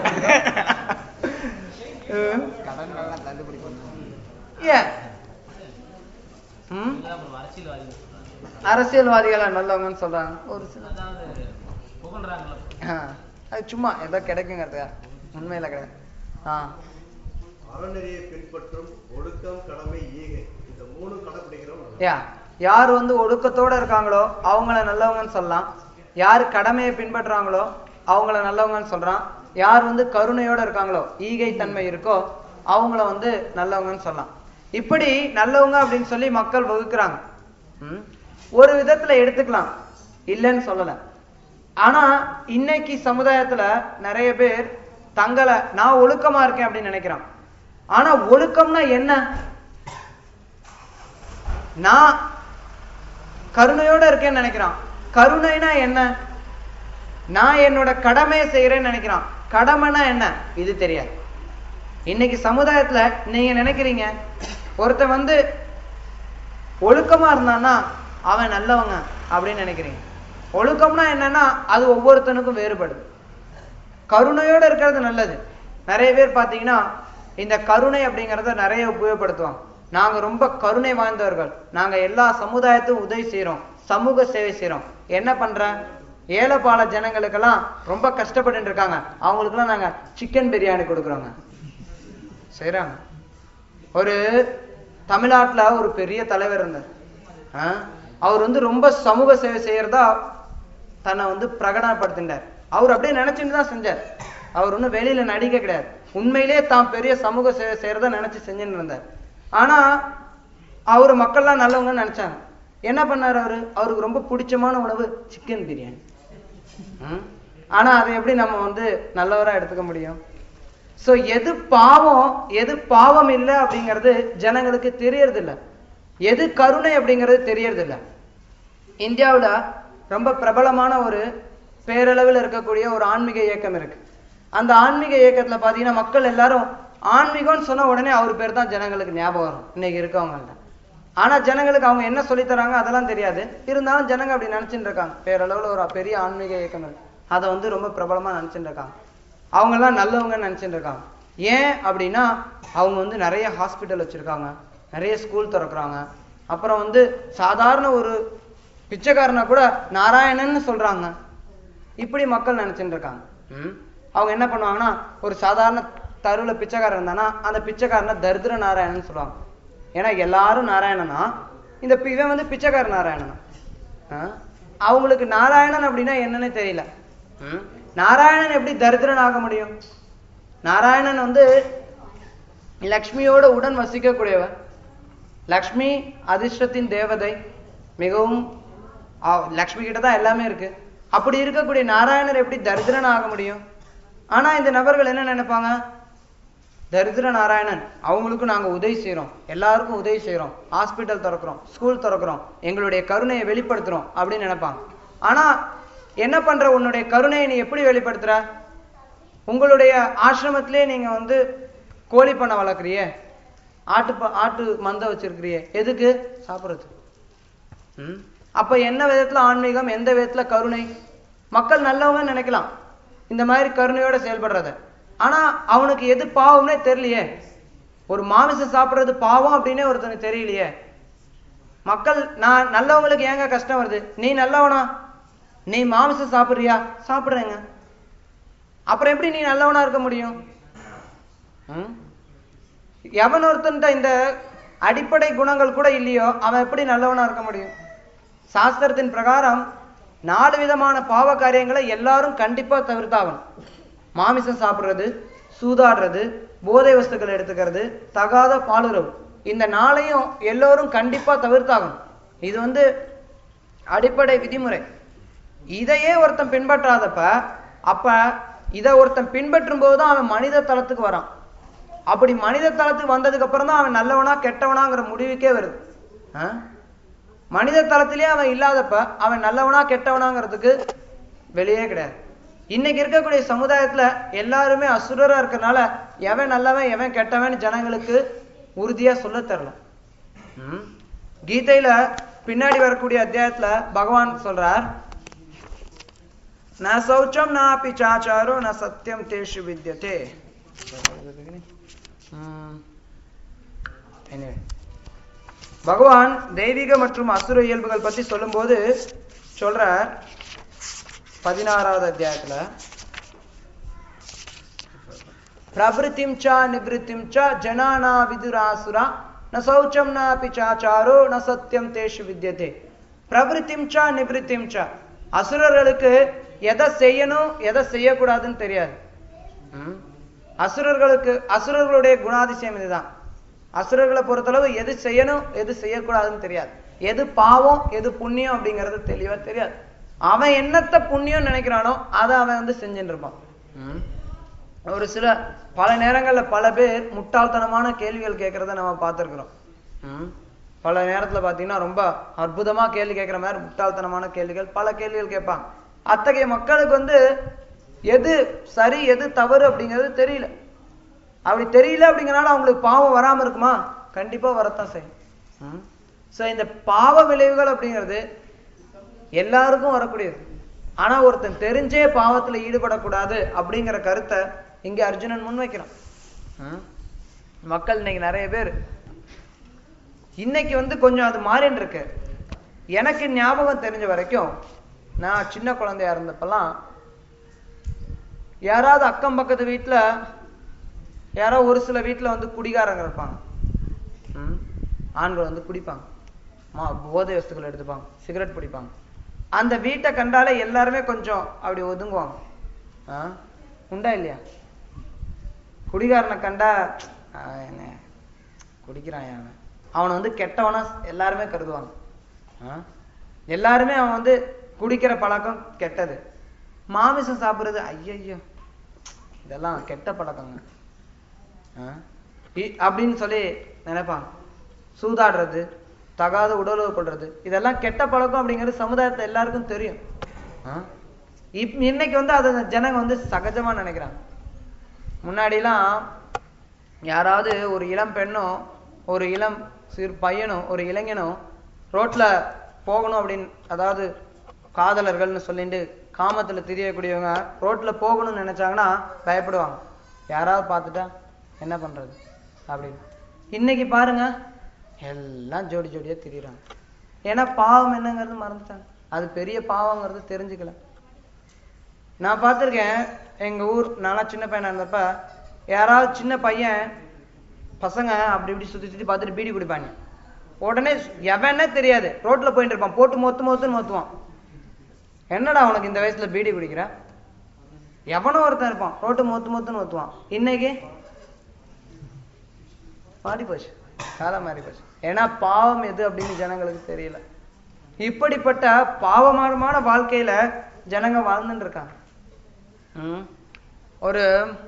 உம். கடன்கள்லாம் தள்ளுபடி பண்ணுவாங்க ஏன் ம்? அப்புறம் அரசியல்வாதிகள் சொல்றாங்க அரசியல்வாதிகளா நல்லவங்கன்னு சொல்றாங்க ஒரு சில அதாவது புகழ்றாங்களா ஆ, அது சும்மா ஏதோ கிடைக்குங்கிறதுக்கா உண்மையில கிடையாது ஆ அறநெறியை பின்பற்றும் ஒழுக்கம் கடமை ஈகை இந்த மூணு கடைபிடிக்கிறோம் நல்லது. யா யார் வந்து ஒழுக்கத்தோட இருக்காங்களோ அவங்கள நல்லவங்கன்னு சொல்லலாம் யார் கடமையை பின்பற்றுறாங்களோ அவங்கள நல்லவங்கன்னு சொல்றான் யார் வந்து கருணையோட இருக்காங்களோ ஈகை தன்மை இருக்கோ அவங்கள வந்து நல்லவங்கன்னு சொல்லலாம் இப்படி நல்லவங்க அப்படின்னு சொல்லி மக்கள் வகுக்கிறாங்க ம்? ஒரு விதத்துல எடுத்துக்கலாம் இல்லைன்னு சொல்லல ஆனா இன்னைக்கு சமுதாயத்துல நிறைய பேர் தங்களை நான் ஒழுக்கமா இருக்கேன் அப்படின்னு நினைக்கிறான் ஆனா ஒழுக்கம்னா என்ன நான் கருணையோட இருக்கேன்னு நினைக்கிறான் கருணைனா என்ன நான் என்னோட கடமையை செய்யறேன்னு நினைக்கிறான் கடமைனா என்ன இது தெரியாது இன்னைக்கு சமுதாயத்துல நீங்க நினைக்கிறீங்க ஒருத்தன் வந்து ஒழுக்கமா இருந்தான்னா அவன் நல்லவங்க அப்படின்னு நினைக்கிறீங்க ஒழுக்கம்னா என்னன்னா அது ஒவ்வொருத்தனுக்கும் வேறுபடுது கருணையோட இருக்கிறது நல்லது நிறைய பேர் பார்த்தீங்கன்னா இந்த கருணை அப்படிங்கறத நிறைய உபயோகப்படுத்துவாங்க நாங்க ரொம்ப கருணை வாய்ந்தவர்கள் நாங்க எல்லா சமுதாயத்துக்கும் உதவி செய்றோம் சமூக சேவை செய்றோம் என்ன பண்ற ஏழைப்பால ஜனங்களுக்கெல்லாம் ரொம்ப கஷ்டப்பட்டு இருக்காங்க அவங்களுக்கெல்லாம் நாங்க சிக்கன் பிரியாணி கொடுக்குறோங்க செய்றாங்க ஒரு தமிழ்நாட்டுல ஒரு பெரிய தலைவர் இருந்தார் ஆ? அவர் வந்து ரொம்ப சமூக சேவை செய்யறதா தன்னை வந்து பிரகடனப்படுத்தினார் அவர் அப்படியே நினைச்சுட்டு தான் செஞ்சார் அவர் ஒன்றும் வெளியில நடிக்க கிடையாது உண்மையிலேயே தான் பெரிய சமூக சேவை செய்யறதா நினைச்சு செஞ்சுன்னு இருந்தார் ஆனா அவர் மக்கள்லாம் நல்லவங்கன்னு நினைச்சாங்க என்ன பண்ணாரு அவரு அவருக்கு ரொம்ப பிடிச்சமான உணவு சிக்கன் பிரியாணி ம்? ஆனா அதை எப்படி நம்ம வந்து நல்லவரா எடுத்துக்க முடியும் சோ எது பாவம் எது பாவம் இல்லை அப்படிங்கிறது ஜனங்களுக்கு தெரியறது இல்ல எது கருணை அப்படிங்கிறது தெரியறது இல்ல இந்தியாவுல ரொம்ப பிரபலமான ஒரு பேரளவில் இருக்கக்கூடிய ஒரு ஆன்மீக இயக்கம் இருக்கு அந்த ஆன்மீக இயக்கத்துல பாத்தீங்கன்னா மக்கள் எல்லாரும் ஆன்மீகம்னு சொன்ன உடனே அவர் பேர் தான் ஜனங்களுக்கு ஞாபகம் வரும் இன்னைக்கு இருக்கவங்கள்ட்ட ஆனா ஜனங்களுக்கு அவங்க என்ன சொல்லித் தராங்க அதெல்லாம் தெரியாது இருந்தாலும் ஜனங்க அப்படி நினைச்சுட்டு இருக்காங்க பேரளவுல ஒரு பெரிய ஆன்மீக இயக்கம் இருக்கு அதை வந்து ரொம்ப பிரபலமா நினைச்சுட்டு இருக்காங்க அவங்க எல்லாம் நல்லவங்கன்னு நினைச்சுட்டு இருக்காங்க ஏன் அப்படின்னா அவங்க வந்து நிறைய ஹாஸ்பிட்டல் வச்சிருக்காங்க நிறைய ஸ்கூல் திறக்கிறாங்க அப்புறம் வந்து சாதாரண ஒரு பிச்சைக்காரனை கூட நாராயணன்னு சொல்றாங்க இப்படி மக்கள் நினைச்சுட்டு இருக்காங்க ம்? அவங்க என்ன பண்ணுவாங்கன்னா ஒரு சாதாரண தருவுல பிச்சைக்காரன் இருந்தானா அந்த பிச்சைக்காரனை தரித்திர நாராயணன் சொல்லுவாங்க ஏன்னா எல்லாரும் நாராயணனா இந்த பி- இவன் வந்து பிச்சைக்கார நாராயணனா ஆ? அவங்களுக்கு நாராயணன் அப்படின்னா என்னன்னே தெரியல ம்? நாராயணன் எப்படி தரித்திரன் ஆக முடியும் நாராயணன் வந்து லக்ஷ்மியோட உடன் வசிக்கக்கூடியவர் லக்ஷ்மி அதிர்ஷ்டத்தின் தேவதை மிகவும் ஆ- லக்ஷ்மி கிட்ட தான் எல்லாமே இருக்கு அப்படி இருக்கக்கூடிய நாராயணர் எப்படி தரித்திரன் ஆக முடியும் ஆனா இந்த நபர்கள் என்ன நினைப்பாங்க தரித்திர நாராயணன் அவங்களுக்கும் நாங்க உதவி செய்றோம் எல்லாருக்கும் உதவி செய்றோம் ஹாஸ்பிட்டல் திறக்கிறோம் ஸ்கூல் திறக்கிறோம் எங்களுடைய கருணையை வெளிப்படுத்துறோம் அப்படின்னு நினைப்பாங்க ஆனா என்ன பண்ற உன்னுடைய கருணையை நீ எப்படி வெளிப்படுத்துற உங்களுடைய ஆசிரமத்திலே நீங்க வந்து கோழி பண்ணை வளர்க்குறியே ஆட்டு ப- ஆட்டு மந்தை வச்சிருக்கிறியே எதுக்கு சாப்பிட்றதுக்கு ம் அப்ப என்ன விதத்துல ஆன்மீகம் எந்த விதத்துல கருணை மக்கள் நல்லவங்க நினைக்கலாம் இந்த மாதிரி கருணையோட செயல்படுறத ஆனா அவனுக்கு எது பாவம்னே தெரியலையே ஒரு மாமிசம் சாப்பிடுறது பாவம் அப்படின்னே ஒருத்தனுக்கு தெரியலையே மக்கள் நான் நல்லவங்களுக்கு ஏங்க கஷ்டம் வருது நீ நல்லவனா நீ மாமிசம் சாப்பிடுறியா சாப்பிடுறேங்க அப்புறம் எப்படி நீ நல்லவனா இருக்க முடியும் ம்? எவன் ஒருத்தன்ட்ட இந்த அடிப்படை குணங்கள் கூட இல்லையோ அவன் எப்படி நல்லவனா இருக்க முடியும் சாஸ்திரத்தின் பிரகாரம் நாலு விதமான பாவ காரியங்களை எல்லாரும் கண்டிப்பா தவிர்த்தாகணும் மாமிசம் சாப்பிடுறது சூதாடுறது போதை வஸ்துக்கள் எடுத்துக்கிறது தகாத பாலுறவு இந்த நாளையும் எல்லோரும் கண்டிப்பா தவிர்த்தாகணும் இது வந்து அடிப்படை விதிமுறை இதையே ஒருத்தன் பின்பற்றாதப்ப அப்ப இதை ஒருத்தன் பின்பற்றும் போதுதான் அவன் மனித தளத்துக்கு வரான் அப்படி மனித தளத்துக்கு வந்ததுக்கு அப்புறம் தான் அவன் நல்லவனா கெட்டவனாங்கிற முடிவுக்கே வருது ஆ? மனித தளத்திலேயே அவன் இல்லாதப்ப அவன் நல்லவனா கெட்டவனாங்கிறதுக்கு வெளியே கிடையாது இன்னைக்கு இருக்கக்கூடிய சமுதாயத்துல எல்லாருமே அசுரரா இருக்கறனால எவன் நல்லவன் எவன் கெட்டவன் ஜனங்களுக்கு உறுதியா சொல்ல தெரியல ம்? கீதையில பின்னாடி வரக்கூடிய அத்தியாயத்துல பகவான் சொல்றார் ந சௌச்சம் நாபி சாச்சாரோ ந சத்தியம் தேஷு வித்யதே ம். Anyway. பகவான் தெய்வீக மற்றும் அசுர இயல்புகள் பத்தி சொல்லும்போது சொல்றார் பதினாறாவது அத்தியாயத்துல பிரபிருத்திம் ச நிபிருத்திம் ச ஜனானா விதுராசுரா ந சௌச்சம் நாபி சாச்சாரோ ந சத்தியம் தேஷு வித்யதே பிரபிருத்திம் ச நிபிருத்திம் ச அசுரர்களுக்கு எதை செய்யணும் எதை செய்யக்கூடாதுன்னு தெரியாது ம்? அசுரர்களுக்கு அசுரர்களுடைய குணாதிசயம் இதுதான் அசுரர்களை பொறுத்தளவு எது செய்யணும் எது செய்யக்கூடாதுன்னு தெரியாது எது பாவம் எது புண்ணியம் அப்படிங்கிறது தெளிவா தெரியாது அவன் என்னத்தை புண்ணியம் நினைக்கிறானோ அதை அவன் வந்து செஞ்சுட்டு இருப்பான் ம். ஒரு சில பல நேரங்கள்ல பல பேர் முட்டாள்தனமான கேள்விகள் கேட்கறத நம்ம பார்த்திருக்கிறோம் ம். பல நேரத்துல பாத்தீங்கன்னா ரொம்ப அற்புதமா கேள்வி கேட்கிற மாதிரி முட்டாள்தனமான கேள்விகள் பல கேள்விகள் கேட்பாங்க அத்தகைய மக்களுக்கு வந்து எது சரி எது தவறு அப்படிங்கிறது தெரியல அப்படி தெரியல அப்படிங்கறனால அவங்களுக்கு பாவம் வராம இருக்குமா கண்டிப்பா வரத்தான் செய்யும் சோ இந்த பாவ விளைவுகள் அப்படிங்கிறது எல்லாருக்கும் வரக்கூடியது ஆனா ஒருத்தன் தெரிஞ்சே பாவத்துல ஈடுபடக்கூடாது அப்படிங்கிற கருத்தை இங்க அர்ஜுனன் முன்வைக்கிறான் ம்? மக்கள் இன்னைக்கு நிறைய பேர் இன்னைக்கு வந்து கொஞ்சம் அது மாறின்னு இருக்கு எனக்கு ஞாபகம் தெரிஞ்ச வரைக்கும் நான் சின்ன குழந்தையா இருந்தப்பெல்லாம் யாராவது அக்கம் பக்கத்து வீட்டுல யாரோ ஒரு சில வீட்டுல வந்து குடிகாரங்க இருப்பாங்க ம்? ஆண்கள் வந்து குடிப்பாங்க மா போதை வஸ்துக்கள் எடுத்துப்பாங்க சிகரெட் பிடிப்பாங்க அந்த வீட்டை கண்டாலே எல்லாருமே கொஞ்சம் அப்படி ஒதுங்குவாங்க ஆ? உண்டா இல்லையா குடிகாரனை கண்டா "ஆ, என்ன குடிக்கிறான் அவன் அவனை வந்து கெட்டவனா எல்லாருமே கருதுவாங்க ஆ? எல்லாருமே அவன் வந்து குடிக்கிற பழக்கம் கெட்டது மாமிசம் சாப்பிடுறது ஐயையோ இதெல்லாம் கெட்ட பழக்கங்க ஆ? இ- அப்படின்னு சொல்லி நினைப்பாங்க சூதாடுறது தகாத உடலுறவு கொள்றது இதெல்லாம் கெட்ட பழக்கம் அப்படிங்கிறது சமுதாயத்துல எல்லாருக்கும் தெரியும் ஆ? இப் இன்னைக்கு வந்து அதை ஜனங்க வந்து சகஜமா நினைக்கிறாங்க முன்னாடிலாம் யாராவது ஒரு இளம் பெண்ணும் ஒரு இளம் சிறு பையனும் ஒரு இளைஞனும் ரோட்ல போகணும் அப்படின்னு அதாவது காதலர்கள்னு சொல்லிட்டு காமத்துல திரியக்கூடியவங்க ரோட்ல போகணும்னு நினைச்சாங்கன்னா பயப்படுவாங்க யாராவது பார்த்துட்டா என்ன பண்றது அப்படின்னு இன்னைக்கு பாருங்க எல்லாம் ஜோடி ஜோடியா திரியுறாங்க ஏன்னா பாவம் என்னங்கிறது மறந்துட்டாங்க அது பெரிய பாவங்கிறது தெரிஞ்சுக்கல நான் பார்த்திருக்கேன் எங்க ஊர் நானா சின்ன பையனா இருந்தப்ப யாராவது சின்ன பையன் பசங்க அப்படி இப்படி சுத்தி சுத்தி பார்த்துட்டு பீடி குடிப்பாங்க உடனே எவனே தெரியாது ரோட்ல போயிட்டு இருப்பான் போட்டு மொத்து மொத்துன்னு மொத்துவான் என்னடா உனக்கு இந்த வயசுல பீடி குடிக்கிற எவனோ ஒருத்தன் இருப்பான் ரோட்டு மொத்து மொத்துன்னு மொத்துவான் இன்னைக்கு மாறி போச்சு காலம் மாறி போச்சு ஏன்னா பாவம் எது அப்படின்னு ஜனங்களுக்கு தெரியல இப்படிப்பட்ட பாவமான வாழ்க்கையில ஜனங்க வாழ்ந்துட்டு இருக்காங்க ம். ஒரு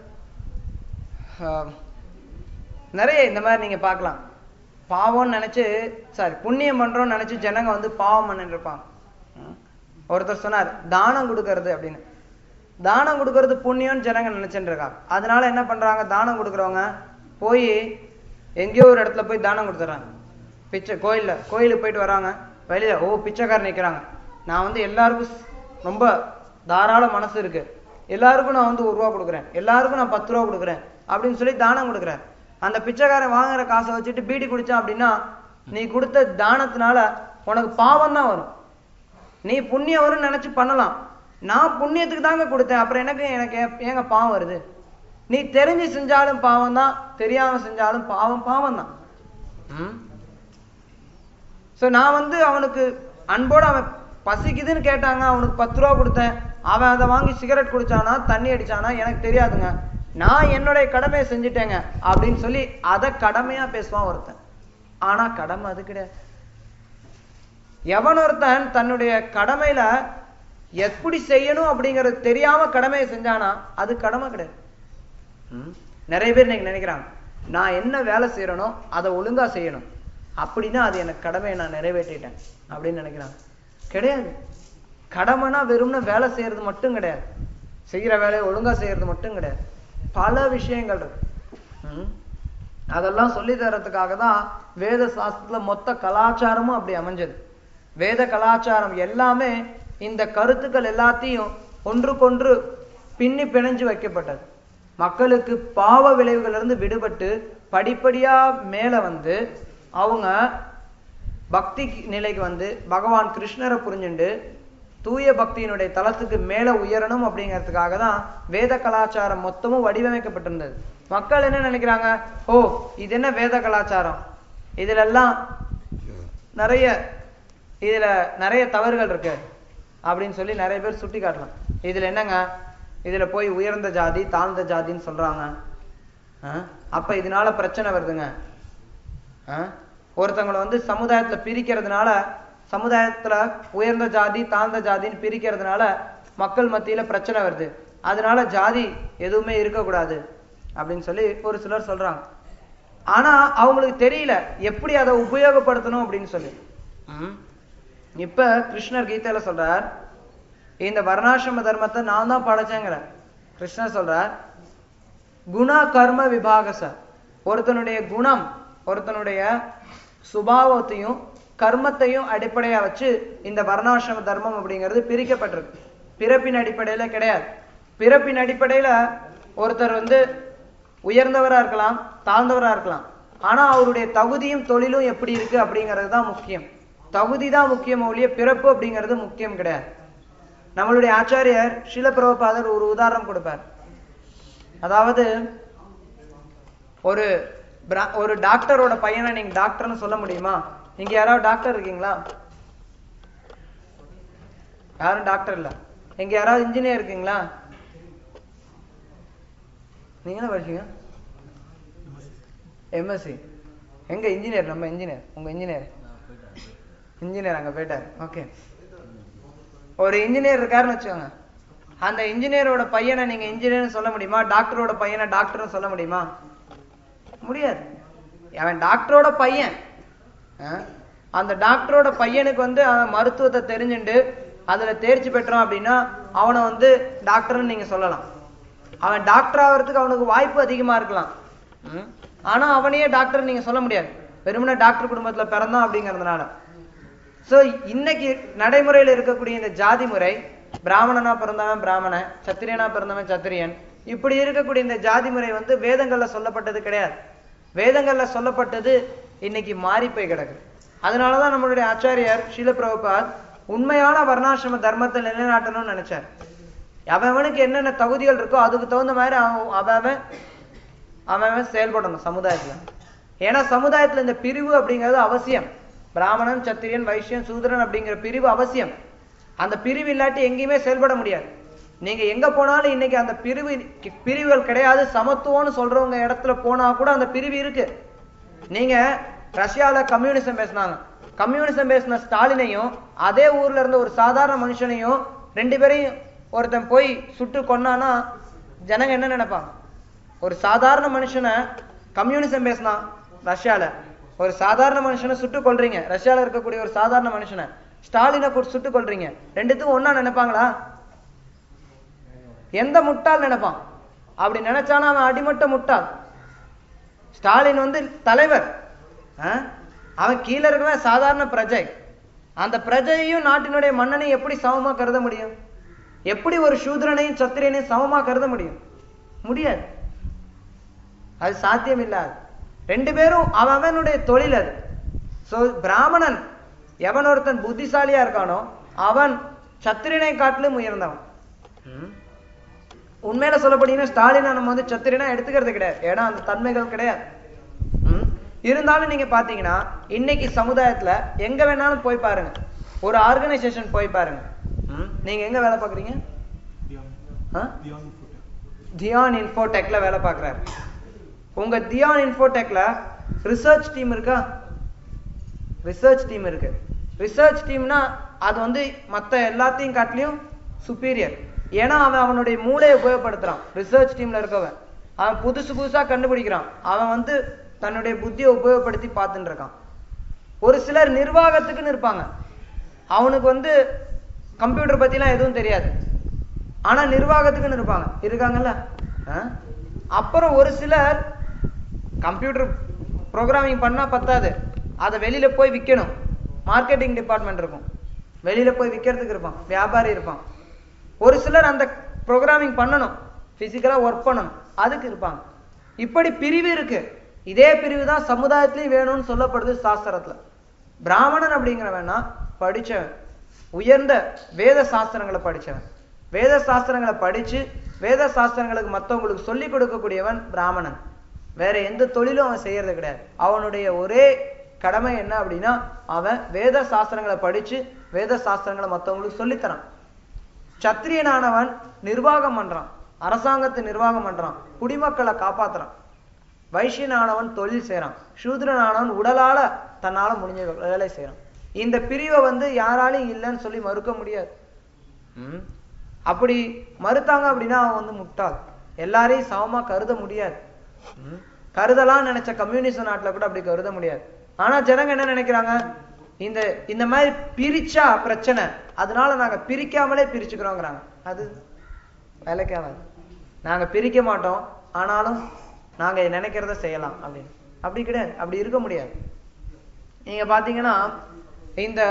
ஆஹ், நிறைய இந்த மாதிரி நீங்க பார்க்கலாம் பாவம்னு நினைச்சு சாரி புண்ணியம் பண்றோம்னு நினைச்சு ஜனங்க வந்து பாவம் பண்ணிட்டு இருப்பாங்க ம். ஒருத்தர் சொன்னார் தானம் கொடுக்கறது அப்படின்னு தானம் கொடுக்கறது புண்ணியம்னு ஜனங்க நினைச்சுட்டு இருக்காங்க அதனால என்ன பண்றாங்க தானம் கொடுக்கறவங்க போய் எங்கேயோ ஒரு இடத்துல போய் தானம் கொடுத்துறாங்க பிச்சை கோயில்ல கோயிலுக்கு போயிட்டு வராங்க வெளியில ஓ பிச்சைக்காரர் நிக்கிறாங்க நான் வந்து எல்லாருக்கும் ஸ்- ரொம்ப தாராள மனசு இருக்கு எல்லாருக்கும் நான் வந்து ஒரு ரூபா கொடுக்குறேன் எல்லாருக்கும் நான் பத்து ரூபா கொடுக்குறேன் அப்படின்னு சொல்லி தானம் கொடுக்குறேன் அந்த பிச்சைக்காரன் வாங்குற காசை வச்சுட்டு பீடி குடிச்சான் அப்படின்னா நீ கொடுத்த தானத்தினால உனக்கு பாவம் தான் வரும் நீ புண்ணியம் வரும்னு நினைச்சு பண்ணலாம் நான் புண்ணியத்துக்கு தாங்க கொடுத்தேன் அப்புறம் எனக்கு எனக்கு ஏ- ஏங்க பாவம் வருது நீ தெரிஞ்சு செஞ்சாலும் பாவம் தான் தெரியாம செஞ்சாலும் பாவம் பாவம் தான் ஸோ நான் வந்து அவனுக்கு அன்போடு அவன் பசிக்குதுன்னு கேட்டாங்க அவனுக்கு பத்து ரூபா கொடுத்தேன் அவன் அதை வாங்கி சிகரெட் குடிச்சானா தண்ணி அடிச்சானா எனக்கு தெரியாதுங்க நான் என்னுடைய கடமையை செஞ்சுட்டேங்க அப்படின்னு சொல்லி அதை கடமையா பேசுவான் ஒருத்தன் ஆனா கடமை அது கிடையாது எவன் ஒருத்தன் தன்னுடைய கடமையில எப்படி செய்யணும் அப்படிங்கறது தெரியாம கடமையை செஞ்சானா அது கடமை கிடையாது ம்? நிறைய பேர் இன்னைக்கு நினைக்கிறாங்க நான் என்ன வேலை செய்யறேனோ அதை ஒழுங்கா செய்யணும் அப்படின்னா அது எனக்கு கடமையை நான் நிறைவேற்றிட்டேன் அப்படின்னு நினைக்கிறாங்க கிடையாது கடமைனா வெறும்னு வேலை செய்யறது மட்டும் கிடையாது செய்யற வேலையை ஒழுங்கா செய்யறது மட்டும் கிடையாது பல விஷயங்கள் இருக்கு ம்? அதெல்லாம் சொல்லி தரதுக்காக தான் வேத சாஸ்திரத்துல மொத்த கலாச்சாரமும் அப்படி அமைஞ்சது வேத கலாச்சாரம் எல்லாமே இந்த கருத்துக்கள் எல்லாத்தையும் ஒன்றுக்கொன்று பின்னி பிணைஞ்சு வைக்கப்பட்டது மக்களுக்கு பாவ விளைவுகள்ல இருந்து விடுபட்டு படிப்படியா மேல வந்து அவங்க பக்தி நிலைக்கு வந்து பகவான் கிருஷ்ணரை புரிஞ்சுண்டு தூய பக்தியினுடைய தளத்துக்கு மேல உயரணும் அப்படிங்கிறதுக்காக தான் வேத கலாச்சாரம் மொத்தமும் வடிவமைக்கப்பட்டிருந்தது மக்கள் என்ன நினைக்கிறாங்க ஓ இது என்ன வேத கலாச்சாரம் இதுல எல்லாம் நிறைய இதுல நிறைய தவறுகள் இருக்கு அப்படின்னு சொல்லி நிறைய பேர் சுட்டி காட்டலாம் இதுல என்னங்க இதுல போய் உயர்ந்த ஜாதி தாழ்ந்த ஜாதின்னு சொல்றாங்க ஆ? அப்ப இதனால பிரச்சனை வருதுங்க ஆ? ஒருத்தவங்களை வந்து சமுதாயத்துல பிரிக்கிறதுனால சமுதாயத்துல உயர்ந்த ஜாதி தாழ்ந்த ஜாதின்னு பிரிக்கிறதுனால மக்கள் மத்தியில பிரச்சனை வருது அதனால ஜாதி எதுவுமே இருக்கக்கூடாது அப்படின்னு சொல்லி ஒரு சிலர் சொல்றாங்க ஆனா அவங்களுக்கு தெரியல எப்படி அதை உபயோகப்படுத்தணும் அப்படின்னு சொல்லி ம். இப்ப கிருஷ்ணர் கீதையில சொல்றார் இந்த வர்ணாசிரம தர்மத்தை நான் தான் படைச்சேங்கிற கிருஷ்ணர் சொல்றார் குண கர்ம விபாகச ஒருத்தனுடைய குணம் ஒருத்தனுடைய சுபாவத்தையும் கர்மத்தையும் அடிப்படையா வச்சு இந்த வர்ணாசிரம தர்மம் அப்படிங்கிறது பிரிக்கப்பட்டிருக்கு பிறப்பின் அடிப்படையில கிடையாது பிறப்பின் அடிப்படையில ஒருத்தர் வந்து உயர்ந்தவரா இருக்கலாம் தாழ்ந்தவரா இருக்கலாம் ஆனா அவருடைய தகுதியும் தொழிலும் எப்படி இருக்கு அப்படிங்கிறது தான் முக்கியம் தகுதி தான் முக்கியம் ஒழிய பிறப்பு அப்படிங்கிறது முக்கியம் கிடையாது நம்மளுடைய ஆச்சாரியர் ஷில பிரபுபாதர் ஒரு உதாரணம் கொடுப்பார் அதாவது ஒரு பிரா- ஒரு டாக்டரோட பையனை நீங்க டாக்டர்னு சொல்ல முடியுமா நீங்க யாராவது டாக்டர் இருக்கீங்களா யாரும் டாக்டர் இல்ல எங்க யாராவது இன்ஜினியர் இருக்கீங்களா நீங்க என்ன படிச்சீங்க எம்எஸ்சி எங்க இன்ஜினியர் நம்ம இன்ஜினியர் உங்க இன்ஜினியர் இன்ஜினியர் அங்க போயிட்டார் ஓகே ஒரு இன்ஜினியர் இருக்காருன்னு வச்சுக்கோங்க அந்த இன்ஜினியரோட பையனை நீங்க இன்ஜினியர்னு சொல்ல முடியுமா டாக்டரோட பையனை டாக்டர்னு சொல்ல முடியுமா முடியாது அவன் டாக்டரோட பையன் ஆ? அந்த டாக்டரோட பையனுக்கு வந்து அவன் மருத்துவத்தை தெரிஞ்சுண்டு அதுல தேர்ச்சி பெற்றான் அப்படின்னா அவனை வந்து டாக்டர்னு நீங்க சொல்லலாம் அவன் டாக்டர் ஆகிறதுக்கு அவனுக்கு வாய்ப்பு அதிகமா இருக்கலாம் ம்? ஆனா அவனையே டாக்டர் நீங்க சொல்ல முடியாது வெறுமனே டாக்டர் குடும்பத்துல பிறந்தான் அப்படிங்கறதுனால சோ இன்னைக்கு நடைமுறையில இருக்கக்கூடிய இந்த ஜாதி முறை பிராமணனா பிறந்தவன் பிராமணன் சத்திரியனா பிறந்தவன் சத்திரியன் இப்படி இருக்கக்கூடிய இந்த ஜாதி முறை வந்து வேதங்கள்ல சொல்லப்பட்டது கிடையாது வேதங்கள்ல சொல்லப்பட்டது இன்னைக்கு மாறி போய் கிடக்குது அதனாலதான் நம்மளுடைய ஆச்சாரியார் ஷீல பிரபுபாத் உண்மையான வர்ணாசிரம தர்மத்தை நிலைநாட்டணும்னு நினைச்சார் அவன் அவனுக்கு என்னென்ன தகுதிகள் இருக்கோ அதுக்கு தகுந்த மாதிரி அவன் அவன் அவன் அவன் அவன் செயல்படணும் சமுதாயத்துல ஏன்னா சமுதாயத்துல இந்த பிரிவு அப்படிங்கிறது அவசியம் பிராமணன் சத்திரியன் வைஷ்யன் சூத்திரன் அப்படிங்கிற பிரிவு அவசியம் அந்த பிரிவு இல்லாட்டி எங்கேயுமே செயல்பட முடியாது நீங்க எங்க போனாலும் இன்னைக்கு அந்த பிரிவு பிரிவுகள் கிடையாது சமத்துவம்னு சொல்றவங்க இடத்துல போனா கூட அந்த பிரிவு இருக்கு நீங்க ரஷ்யால கம்யூனிசம் பேசினாங்க கம்யூனிசம் பேசின ஸ்டாலினையும் அதே ஊர்ல இருந்த ஒரு சாதாரண மனுஷனையும் ரெண்டு பேரையும் ஒருத்தன் போய் சுட்டு கொன்னானா ஜனங்க என்ன நினைப்பாங்க ஒரு சாதாரண மனுஷனை கம்யூனிசம் பேசினான் ரஷ்யால ஒரு சாதாரண மனுஷனை சுட்டு கொல்றீங்க ரஷ்யால இருக்கக்கூடிய ஒரு சாதாரண மனுஷனை ஸ்டாலினை கூட சுட்டு கொல்றீங்க ரெண்டுத்துக்கும் ஒண்ணா நினைப்பாங்களா எந்த முட்டாள் நினைப்பான் அப்படி நினைச்சானா அவன் அடிமட்ட முட்டாள் ஸ்டாலின் வந்து தலைவர் ஆ? அவன் கீழே இருக்கவன் சாதாரண பிரஜை அந்த பிரஜையும் நாட்டினுடைய மன்னனையும் எப்படி சமமா கருத முடியும் எப்படி ஒரு சூத்ரனையும் சத்திரியனையும் சமமா கருத முடியும் முடியாது அது சாத்தியம் இல்லாது ரெண்டு பேரும் அவன் அவனுடைய தொழில் அது சோ பிராமணன் எவன் ஒருத்தன் புத்திசாலியா இருக்கானோ அவன் சத்திரியனை காட்டிலும் உயர்ந்தவன் ம். உண்மையில சொல்லப்பட்டீங்கன்னா ஸ்டாலினை நம்ம வந்து சத்திரியனா எடுத்துக்கிறது கிடையாது ஏன்னா அந்த தன்மைகள் கிடையாது ம். இருந்தாலும் நீங்க பாத்தீங்கன்னா இன்னைக்கு சமுதாயத்துல எங்க வேணாலும் போய் பாருங்க ஒரு ஆர்கனைசேஷன் போய் பாருங்க ம். நீங்க எங்க வேலை பாக்குறீங்க ஆ? தியான் இன்ஃபோடெக்ல வேலை பார்க்குறாரு உங்க தியான் இன்ஃபோடெக்ல ரிசர்ச் டீம் இருக்கா ரிசர்ச் டீம் இருக்கு ரிசர்ச் டீம்னா அது வந்து மத்த எல்லாத்தையும் காட்டிலையும் சுப்பீரியர் ஏன்னா அவன் அவனுடைய மூளையை உபயோகப்படுத்துறான் ரிசர்ச் டீம்ல இருக்கவன் அவன் புதுசு புதுசா கண்டுபிடிக்கிறான் அவன் வந்து தன்னுடைய புத்தியை உபயோகப்படுத்தி பார்த்துட்டு இருக்கான் ஒரு சிலர் நிர்வாகத்துக்குன்னு இருப்பாங்க அவனுக்கு வந்து கம்ப்யூட்டர் பத்திலாம் எதுவும் தெரியாது ஆனா நிர்வாகத்துக்குன்னு இருப்பாங்க இருக்காங்கல்ல ஆ? அப்புறம் ஒரு சிலர் கம்ப்யூட்டர் ப்ரோக்ராமிங் பண்ணா பத்தாது அதை வெளியில போய் விற்கணும் மார்க்கெட்டிங் டிபார்ட்மெண்ட் இருக்கும் வெளியில போய் விற்கிறதுக்கு இருப்பான் வியாபாரி இருப்பான் ஒரு சிலர் அந்த ப்ரோக்ராமிங் பண்ணணும் பிசிக்கலா ஒர்க் பண்ணணும் அதுக்கு இருப்பாங்க இப்படி பிரிவு இருக்கு இதே பிரிவு தான் சமுதாயத்திலையும் வேணும்னு சொல்லப்படுது சாஸ்திரத்துல பிராமணன் அப்படிங்கிறவன்னா படிச்சவன் உயர்ந்த வேத சாஸ்திரங்களை படிச்சவன் வேத சாஸ்திரங்களை படிச்சு வேத சாஸ்திரங்களுக்கு மத்தவங்களுக்கு சொல்லி கொடுக்கக்கூடியவன் பிராமணன் வேற எந்த தொழிலும் அவன் செய்யறது கிடையாது அவனுடைய ஒரே கடமை என்ன அப்படின்னா அவன் வேத சாஸ்திரங்களை படிச்சு வேத சாஸ்திரங்களை மத்தவங்களுக்கு சொல்லித்தரான் சத்திரியனானவன் நிர்வாகம் பண்றான் அரசாங்கத்தை நிர்வாகம் பண்றான் குடிமக்களை காப்பாத்துறான் வைஷ்யனானவன் தொழில் செய்றான் சூத்ரனானவன் உடலால தன்னால முடிஞ்ச வேலை செய்றான் இந்த பிரிவை வந்து யாராலையும் இல்லைன்னு சொல்லி மறுக்க முடியாது ம். அப்படி மறுத்தாங்க அப்படின்னா அவன் வந்து முட்டாள் எல்லாரையும் சமமா கருத முடியாது ம். கருதலாம் நினைச்ச கம்யூனிஸ்ட் நாட்டுல கூட அப்படி கருத முடியாது ஆனா ஜனங்க என்ன நினைக்கிறாங்க இந்த இந்த மாதிரி பிரிச்சா பிரச்சனை அதனால நாங்க பிரிக்காமலே பிரிச்சுக்கிறோங்கிறாங்க அது வேலைக்கு ஆகாது நாங்க பிரிக்க மாட்டோம் ஆனாலும் நாங்க நினைக்கிறத செய்யலாம் அப்படின்னு அப்படி கிடையாது அப்படி இருக்க முடியாது நீங்க பாத்தீங்கன்னா இந்த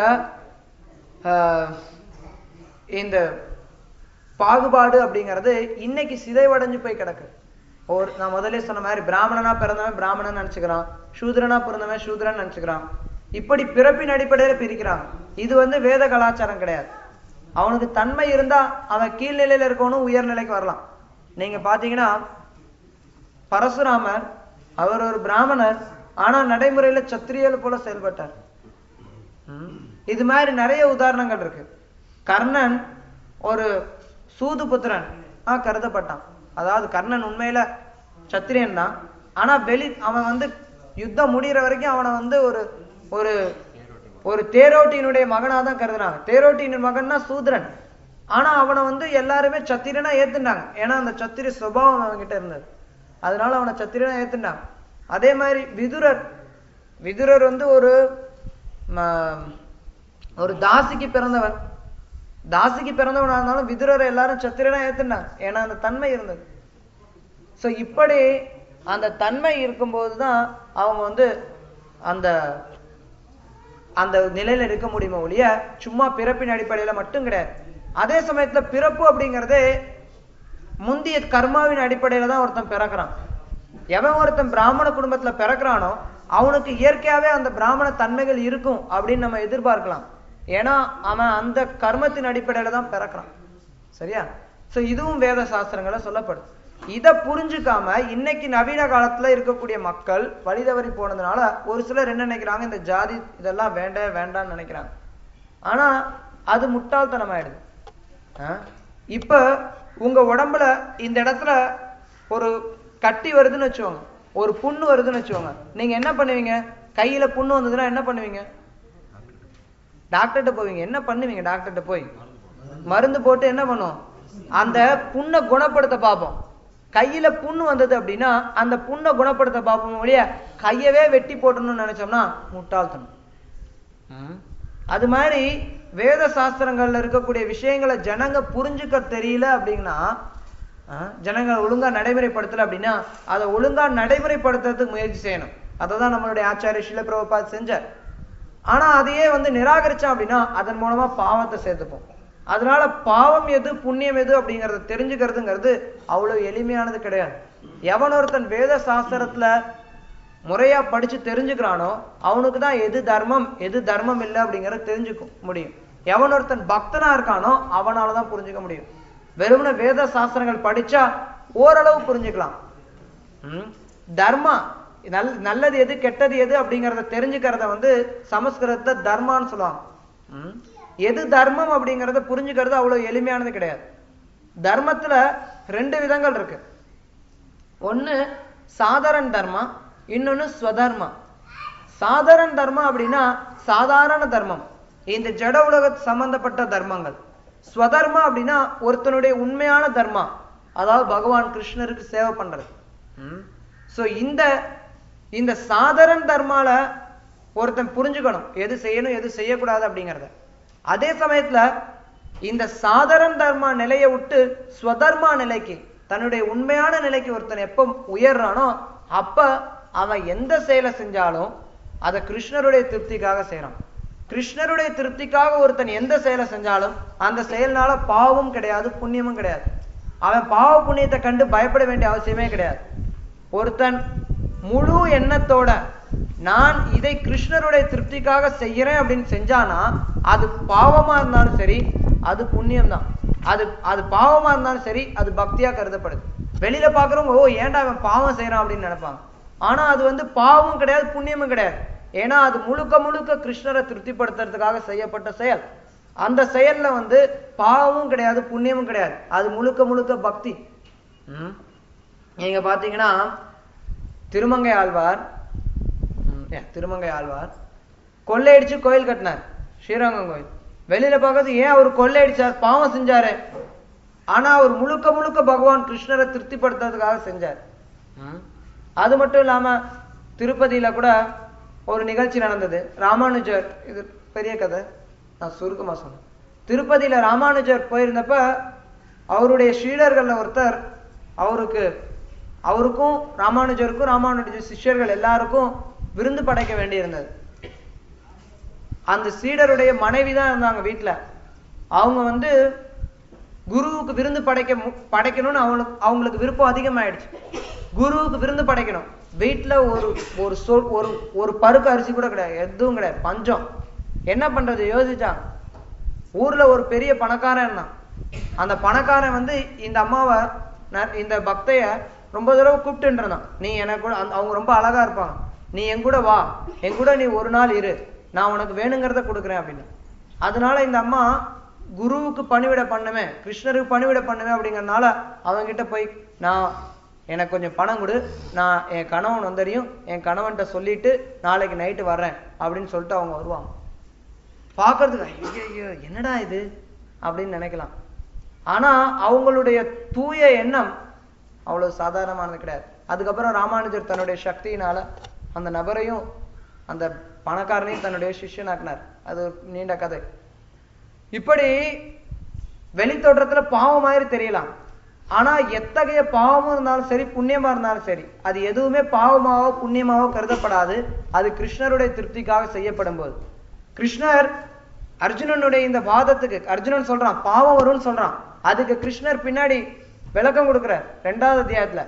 ஆஹ், இந்த பாகுபாடு அப்படிங்கிறது இன்னைக்கு சிதைவடைஞ்சு போய் கிடக்கு ஒரு நான் முதல்ல சொன்ன மாதிரி பிராமணனா பிறந்தவன் பிராமணன் நினைச்சுக்கிறான் சூத்ரனா பிறந்தவன் சூத்ரன் நினைச்சுக்கிறான் இப்படி பிறப்பின் அடிப்படையில பிரிக்கிறாங்க இது வந்து வேத கலாச்சாரம் கிடையாது அவனுக்கு தன்மை இருந்தா அவன் கீழ்நிலையில இருக்கவனும் உயர்நிலைக்கு வரலாம் நீங்க பாத்தீங்கன்னா பரசுராமர் அவர் ஒரு பிராமணர் ஆனா நடைமுறையில சத்திரியல் போல செயல்பட்டார் ம். இது மாதிரி நிறைய உதாரணங்கள் இருக்கு கர்ணன் ஒரு சூது புத்திரன் ஆ கருதப்பட்டான் அதாவது கர்ணன் உண்மையில சத்திரியன் தான் ஆனா வெளி அவன் வந்து யுத்தம் முடியிற வரைக்கும் அவனை வந்து ஒரு ஒரு ஒரு தேரோட்டியினுடைய மகனா தான் கருதுனாங்க தேரோட்டியின் மகன்னா சூத்ரன் ஆனா அவனை வந்து எல்லாருமே சத்திரனா ஏத்துட்டாங்க ஏன்னா அந்த சத்திரிய சுபாவம் அவன்கிட்ட இருந்தது அதனால அவனை சத்திரனா ஏத்துட்டாங்க அதே மாதிரி விதுரர் விதுரர் வந்து ஒரு ம- ஒரு தாசிக்கு பிறந்தவன் தாசிக்கு பிறந்தவனா இருந்தாலும் விதுரரை எல்லாரும் சத்திரனா ஏத்துனாங்க ஏன்னா அந்த தன்மை இருந்தது சோ இப்படி அந்த தன்மை இருக்கும்போது தான் அவங்க வந்து அந்த அந்த நிலையில இருக்க முடியுமே ஒழிய சும்மா பிறப்பின் அடிப்படையில மட்டும் கிடையாது அதே சமயத்துல பிறப்பு அப்படிங்கறதே முந்திய கர்மாவின் அடிப்படையில தான் ஒருத்தன் பிறக்கிறான் எவன் ஒருத்தன் பிராமண குடும்பத்துல பிறக்கிறானோ அவனுக்கு இயற்கையாவே அந்த பிராமண தன்மைகள் இருக்கும் அப்படின்னு நம்ம எதிர்பார்க்கலாம் ஏன்னா அவன் அந்த கர்மத்தின் அடிப்படையில தான் பிறக்கிறான் சரியா சோ இதுவும் வேத சாஸ்திரங்கள சொல்லப்படுது இத புரிஞ்சுக்காம இன்னைக்கு நவீன காலத்துல இருக்கக்கூடிய மக்கள் வழி தவறி போனதுனால ஒரு சிலர் என்ன நினைக்கிறாங்க இந்த ஜாதி இதெல்லாம் வேண்ட வேண்டாம்னு நினைக்கிறாங்க ஆனா அது முட்டாள்தனம் ஆயிடுது ஆ? இப்ப உங்க உடம்புல இந்த இடத்துல ஒரு கட்டி வருதுன்னு வச்சுக்கோங்க ஒரு புண்ணு வருதுன்னு வச்சுக்கோங்க நீங்க என்ன பண்ணுவீங்க கையில புண்ணு வந்ததுன்னா என்ன பண்ணுவீங்க டாக்டர்கிட்ட போவீங்க என்ன பண்ணுவீங்க டாக்டர்கிட்ட போய் மருந்து போட்டு என்ன பண்ணுவோம் அந்த புண்ணை குணப்படுத்த பார்ப்போம் கையில புண்ணு வந்தது அப்படின்னா அந்த புண்ணை குணப்படுத்த பார்ப்போம் ஒழிய கையவே வெட்டி போட்டணும்னு நினைச்சோம்னா முட்டாள்தனம் ம். அது மாதிரி வேத சாஸ்திரங்கள்ல இருக்கக்கூடிய விஷயங்களை ஜனங்க புரிஞ்சுக்க தெரியல அப்படின்னா ஆ, ஜனங்க ஒழுங்கா நடைமுறைப்படுத்தல அப்படின்னா அதை ஒழுங்கா நடைமுறைப்படுத்துறதுக்கு முயற்சி செய்யணும் அதை தான் நம்மளுடைய ஆச்சாரிய சில பிரபுபாத் செஞ்சார் ஆனா அதையே வந்து நிராகரிச்சோம் அப்படின்னா அதன் மூலமா பாவத்தை சேர்த்துப்போம் அதனால பாவம் எது புண்ணியம் எது அப்படிங்கறத தெரிஞ்சுக்கிறதுங்கிறது அவ்வளவு எளிமையானது கிடையாது எவன் ஒருத்தன் வேத சாஸ்திரத்துல முறையா படிச்சு தெரிஞ்சுக்கிறானோ அவனுக்கு தான் எது தர்மம் எது தர்மம் இல்லை அப்படிங்கறத தெரிஞ்சுக்க முடியும் எவன் ஒருத்தன் பக்தனா இருக்கானோ அவனால தான் புரிஞ்சுக்க முடியும் வெறுமனே வேத சாஸ்திரங்கள் படிச்சா ஓரளவு புரிஞ்சுக்கலாம் ம்? தர்மா நல் நல்லது எது கெட்டது எது அப்படிங்கறத தெரிஞ்சுக்கிறத வந்து சமஸ்கிருதத்தை தர்மான்னு சொல்லுவாங்க ம்? எது தர்மம் அப்படிங்கறத புரிஞ்சுக்கிறது அவ்வளவு எளிமையானது கிடையாது தர்மத்துல ரெண்டு விதங்கள் இருக்கு ஒண்ணு சாதாரண தர்மா இன்னொன்னு ஸ்வதர்மா சாதாரண தர்மம் அப்படின்னா சாதாரண தர்மம் இந்த ஜட உலக சம்பந்தப்பட்ட தர்மங்கள் ஸ்வதர்மா அப்படின்னா ஒருத்தனுடைய உண்மையான தர்மா அதாவது பகவான் கிருஷ்ணருக்கு சேவை பண்றது சோ இந்த இந்த சாதாரண தர்மால ஒருத்தன் புரிஞ்சுக்கணும் எது செய்யணும் எது செய்யக்கூடாது அப்படிங்கறத அதே சமயத்துல இந்த சாதாரண தர்மா நிலையை விட்டு ஸ்வதர்மா நிலைக்கு தன்னுடைய உண்மையான நிலைக்கு ஒருத்தன் எப்ப உயர்றானோ அப்ப அவன் எந்த செயலை செஞ்சாலும் அதை கிருஷ்ணருடைய திருப்திக்காக செய்யறான் கிருஷ்ணருடைய திருப்திக்காக ஒருத்தன் எந்த செயலை செஞ்சாலும் அந்த செயல்னால பாவமும் கிடையாது புண்ணியமும் கிடையாது அவன் பாவ புண்ணியத்தை கண்டு பயப்பட வேண்டிய அவசியமே கிடையாது ஒருத்தன் முழு எண்ணத்தோட நான் இதை கிருஷ்ணருடைய திருப்திக்காக செய்யறேன் அப்படின்னு செஞ்சானா அது பாவமா இருந்தாலும் சரி அது புண்ணியம் தான் அது அது பாவமா இருந்தாலும் சரி அது பக்தியா கருதப்படுது வெளியில பாக்குறவங்க ஓ ஏன்டா அவன் பாவம் செய்யறான் அப்படின்னு நினைப்பாங்க ஆனா அது வந்து பாவமும் கிடையாது புண்ணியமும் கிடையாது ஏன்னா அது முழுக்க முழுக்க கிருஷ்ணரை திருப்திப்படுத்துறதுக்காக செய்யப்பட்ட செயல் அந்த செயல்ல வந்து பாவமும் கிடையாது புண்ணியமும் கிடையாது அது முழுக்க முழுக்க பக்தி ம். நீங்க பாத்தீங்கன்னா திருமங்கை ஆழ்வார் ம், ஏ, திருமங்கை ஆழ்வார் கொள்ளையடிச்சு கோயில் கட்டினார் ஸ்ரீரங்கம் கோயில் வெளியில பார்க்கறது ஏன் அவர் கொள்ளையடிச்சார் பாவம் செஞ்சாரு ஆனா அவர் முழுக்க முழுக்க பகவான் கிருஷ்ணரை திருப்திப்படுத்துறதுக்காக செஞ்சார் ம். அது மட்டும் இல்லாம திருப்பதியில கூட ஒரு நிகழ்ச்சி நடந்தது ராமானுஜர் இது பெரிய கதை நான் சுருக்கமா சொன்னேன் திருப்பதியில ராமானுஜர் போயிருந்தப்ப அவருடைய சீடர்கள்ல ஒருத்தர் அவருக்கு அவருக்கும் ராமானுஜருக்கும் ராமானுஜர் சிஷ்யர்கள் எல்லாருக்கும் விருந்து படைக்க வேண்டியிருந்தது அந்த சீடருடைய மனைவி தான் இருந்தாங்க வீட்டுல அவங்க வந்து குருவுக்கு விருந்து படைக்க மு- படைக்கணும்னு அவங்களுக்கு அவங்களுக்கு விருப்பம் அதிகமாயிடுச்சு குருவுக்கு விருந்து படைக்கணும் வீட்டுல ஒரு ஒரு சொல் ஒரு ஒரு பருக்கு அரிசி கூட கிடையாது எதுவும் கிடையாது பஞ்சம் என்ன பண்றது யோசிச்சாங்க ஊர்ல ஒரு பெரிய பணக்காரன் இருந்தான் அந்த பணக்காரன் வந்து இந்த அம்மாவை ந- இந்த பக்தைய ரொம்ப தடவை கூப்பிட்டு இருந்தான் நீ எனக்கு கூட அந்த- அவங்க ரொம்ப அழகா இருப்பாங்க நீ என் கூட வா என் கூட நீ ஒரு நாள் இரு நான் உனக்கு வேணுங்கிறத கொடுக்குறேன் அப்படின்னு அதனால இந்த அம்மா குருவுக்கு பணிவிட பண்ணுமே கிருஷ்ணருக்கு பணிவிட பண்ணுவேன் அப்படிங்கறதுனால அவன்கிட்ட போய் நான் எனக்கு கொஞ்சம் பணம் கொடு நான் என் கணவன் வந்தறியும் என் கணவன்கிட்ட சொல்லிட்டு நாளைக்கு நைட்டு வர்றேன் அப்படின்னு சொல்லிட்டு அவங்க வருவாங்க பார்க்கறதுக்கு ஐயோ ஐயோ என்னடா இது அப்படின்னு நினைக்கலாம் ஆனா அவங்களுடைய தூய எண்ணம் அவ்வளவு சாதாரணமானது கிடையாது அதுக்கப்புறம் ராமானுஜர் தன்னுடைய சக்தியினால அந்த நபரையும் அந்த பணக்காரனையும் தன்னுடைய சிஷ்யனாக்குனார் அது ஒரு நீண்ட கதை இப்படி வெளித்தோற்றத்துல பாவம் மாதிரி தெரியலாம் ஆனா எத்தகைய பாவமும் இருந்தாலும் சரி புண்ணியமா இருந்தாலும் சரி அது எதுவுமே பாவமாவோ புண்ணியமாவோ கருதப்படாது அது கிருஷ்ணருடைய திருப்திக்காக செய்யப்படும் போது கிருஷ்ணர் அர்ஜுனனுடைய இந்த வாதத்துக்கு அர்ஜுனன் சொல்றான் பாவம் வரும்னு சொல்றான் அதுக்கு கிருஷ்ணர் பின்னாடி விளக்கம் கொடுக்கிறார் ரெண்டாவது அத்தியாயத்துல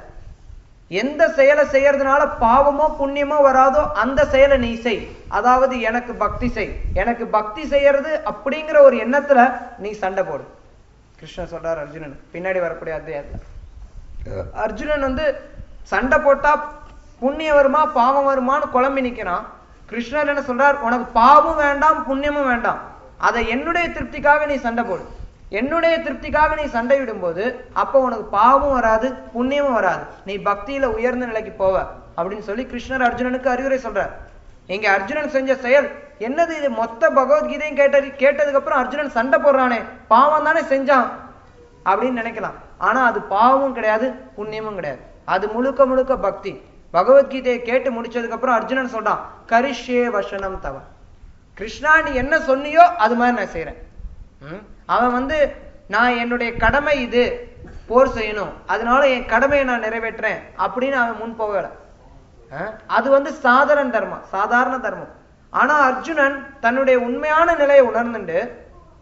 எந்த செயலை செய்யறதுனால பாவமோ புண்ணியமோ வராதோ அந்த செயலை நீ செய் அதாவது எனக்கு பக்தி செய் எனக்கு பக்தி செய்யறது அப்படிங்கிற ஒரு எண்ணத்துல நீ சண்டை போடு கிருஷ்ணர் சொல்றார் அர்ஜுனன் பின்னாடி வரக்கூடிய அத்தியாயத்துல அர்ஜுனன் வந்து சண்டை போட்டா புண்ணியம் வருமா பாவம் வருமான்னு குழம்பி நிக்கிறான் கிருஷ்ணர் என்ன சொல்றார் உனக்கு பாவமும் வேண்டாம் புண்ணியமும் வேண்டாம் அதை என்னுடைய திருப்திக்காக நீ சண்டை போடு என்னுடைய திருப்திக்காக நீ சண்டையிடும் போது அப்போ உனக்கு பாவமும் வராது புண்ணியமும் வராது நீ பக்தியில உயர்ந்த நிலைக்கு போவ அப்படின்னு சொல்லி கிருஷ்ணர் அர்ஜுனனுக்கு அறிவுரை சொல்றார் இங்க அர்ஜுனன் செஞ்ச செயல் என்னது இது மொத்த பகவத்கீதையும் கேட்டது கேட்டதுக்கு அப்புறம் அர்ஜுனன் சண்டை போடுறானே பாவம் தானே செஞ்சான் அப்படின்னு நினைக்கலாம் ஆனா அது பாவமும் கிடையாது புண்ணியமும் கிடையாது அது முழுக்க முழுக்க பக்தி பகவத்கீதையை கேட்டு முடிச்சதுக்கு அப்புறம் அர்ஜுனன் சொல்றான் கரிஷ்யே வசனம் தவ கிருஷ்ணா நீ என்ன சொன்னியோ அது மாதிரி நான் செய்யறேன் ம்? அவன் வந்து நான் என்னுடைய கடமை இது போர் செய்யணும் அதனால என் கடமையை நான் நிறைவேற்றுறேன் அப்படின்னு அவன் முன் போகல அஹ்? அது வந்து சாதாரண தர்மம் சாதாரண தர்மம் ஆனா அர்ஜுனன் தன்னுடைய உண்மையான நிலையை உணர்ந்துட்டு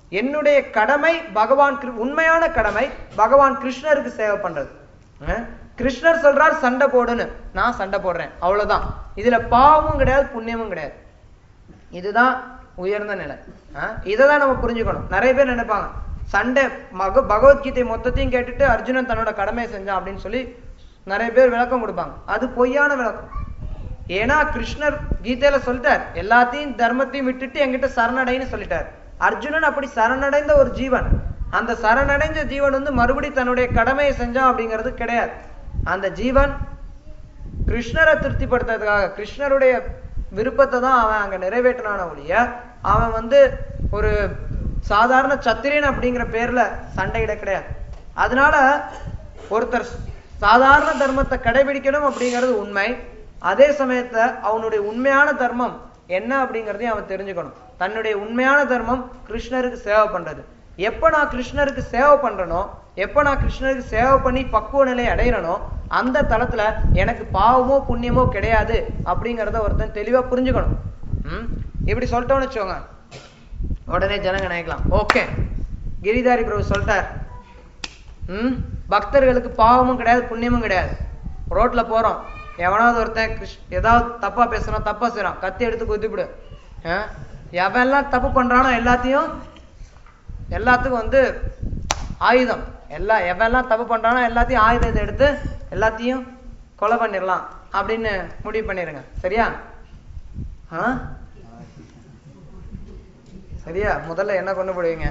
என்னுடைய கடமை பகவான் கிரு- உண்மையான கடமை பகவான் கிருஷ்ணருக்கு சேவை பண்றது அஹ்? கிருஷ்ணர் சொல்றார் சண்டை போடுன்னு நான் சண்டை போடுறேன் அவ்வளவுதான் இதுல பாவமும் கிடையாது புண்ணியமும் கிடையாது இதுதான் உயர்ந்த நிலை இதை தான் நம்ம புரிஞ்சுக்கணும் நிறைய பேர் நினைப்பாங்க சண்டை மக பகவத்கீதை மொத்தத்தையும் கேட்டுட்டு அர்ஜுனன் தன்னோட கடமையை செஞ்சான் அப்படின்னு சொல்லி நிறைய பேர் விளக்கம் கொடுப்பாங்க அது பொய்யான விளக்கம் ஏன்னா கிருஷ்ணர் கீதையில சொல்லிட்டார் எல்லாத்தையும் தர்மத்தையும் விட்டுட்டு என்கிட்ட சரணடைன்னு சொல்லிட்டார் அர்ஜுனன் அப்படி சரணடைந்த ஒரு ஜீவன் அந்த சரணடைஞ்ச ஜீவன் வந்து மறுபடி தன்னுடைய கடமையை செஞ்சான் அப்படிங்கிறது கிடையாது அந்த ஜீவன் கிருஷ்ணரை திருப்திப்படுத்துறதுக்காக கிருஷ்ணருடைய விருப்பத்தை தான் அவன் அங்க நிறைவேற்றினான ஒழிய அவன் வந்து ஒரு சாதாரண சத்திரியன் அப்படிங்கிற பேர்ல சண்டையிட கிடையாது அதனால ஒருத்தர் சாதாரண தர்மத்தை கடைபிடிக்கணும் அப்படிங்கிறது உண்மை அதே சமயத்துல அவனுடைய உண்மையான தர்மம் என்ன அப்படிங்கிறதையும் அவன் தெரிஞ்சுக்கணும் தன்னுடைய உண்மையான தர்மம் கிருஷ்ணருக்கு சேவை பண்றது எப்ப நான் கிருஷ்ணருக்கு சேவை பண்றனோ எப்ப நான் கிருஷ்ணருக்கு சேவை பண்ணி பக்குவ நிலை அடையிறனோ அந்த தளத்துல எனக்கு பாவமோ புண்ணியமோ கிடையாது அப்படிங்கிறத ஒருத்தன் தெளிவா புரிஞ்சுக்கணும் ம்? இப்படி சொல்லிட்டோம்னு வச்சுக்கோங்க உடனே ஜனங்க நினைக்கலாம் ஓகே கிரிதாரி பிரபு சொல்லிட்டார் ம் பக்தர்களுக்கு பாவமும் கிடையாது புண்ணியமும் கிடையாது ரோட்ல போறோம் எவனாவது ஒருத்தன் கிருஷ் ஏதாவது தப்பா பேசுறான் தப்பா செய்றான் கத்தி எடுத்து குத்திவிடு எவன் எல்லாம் தப்பு பண்றானோ எல்லாத்தையும் எல்லாத்துக்கும் வந்து ஆயுதம் எல்லா எவெல்லாம் தப்பு பண்றானோ எல்லாத்தையும் ஆயுதத்தை எடுத்து எல்லாத்தையும் கொலை பண்ணிடலாம் அப்படின்னு முடிவு பண்ணிருங்க சரியா ஆ சரியா முதல்ல என்ன கொண்டு போடுவீங்க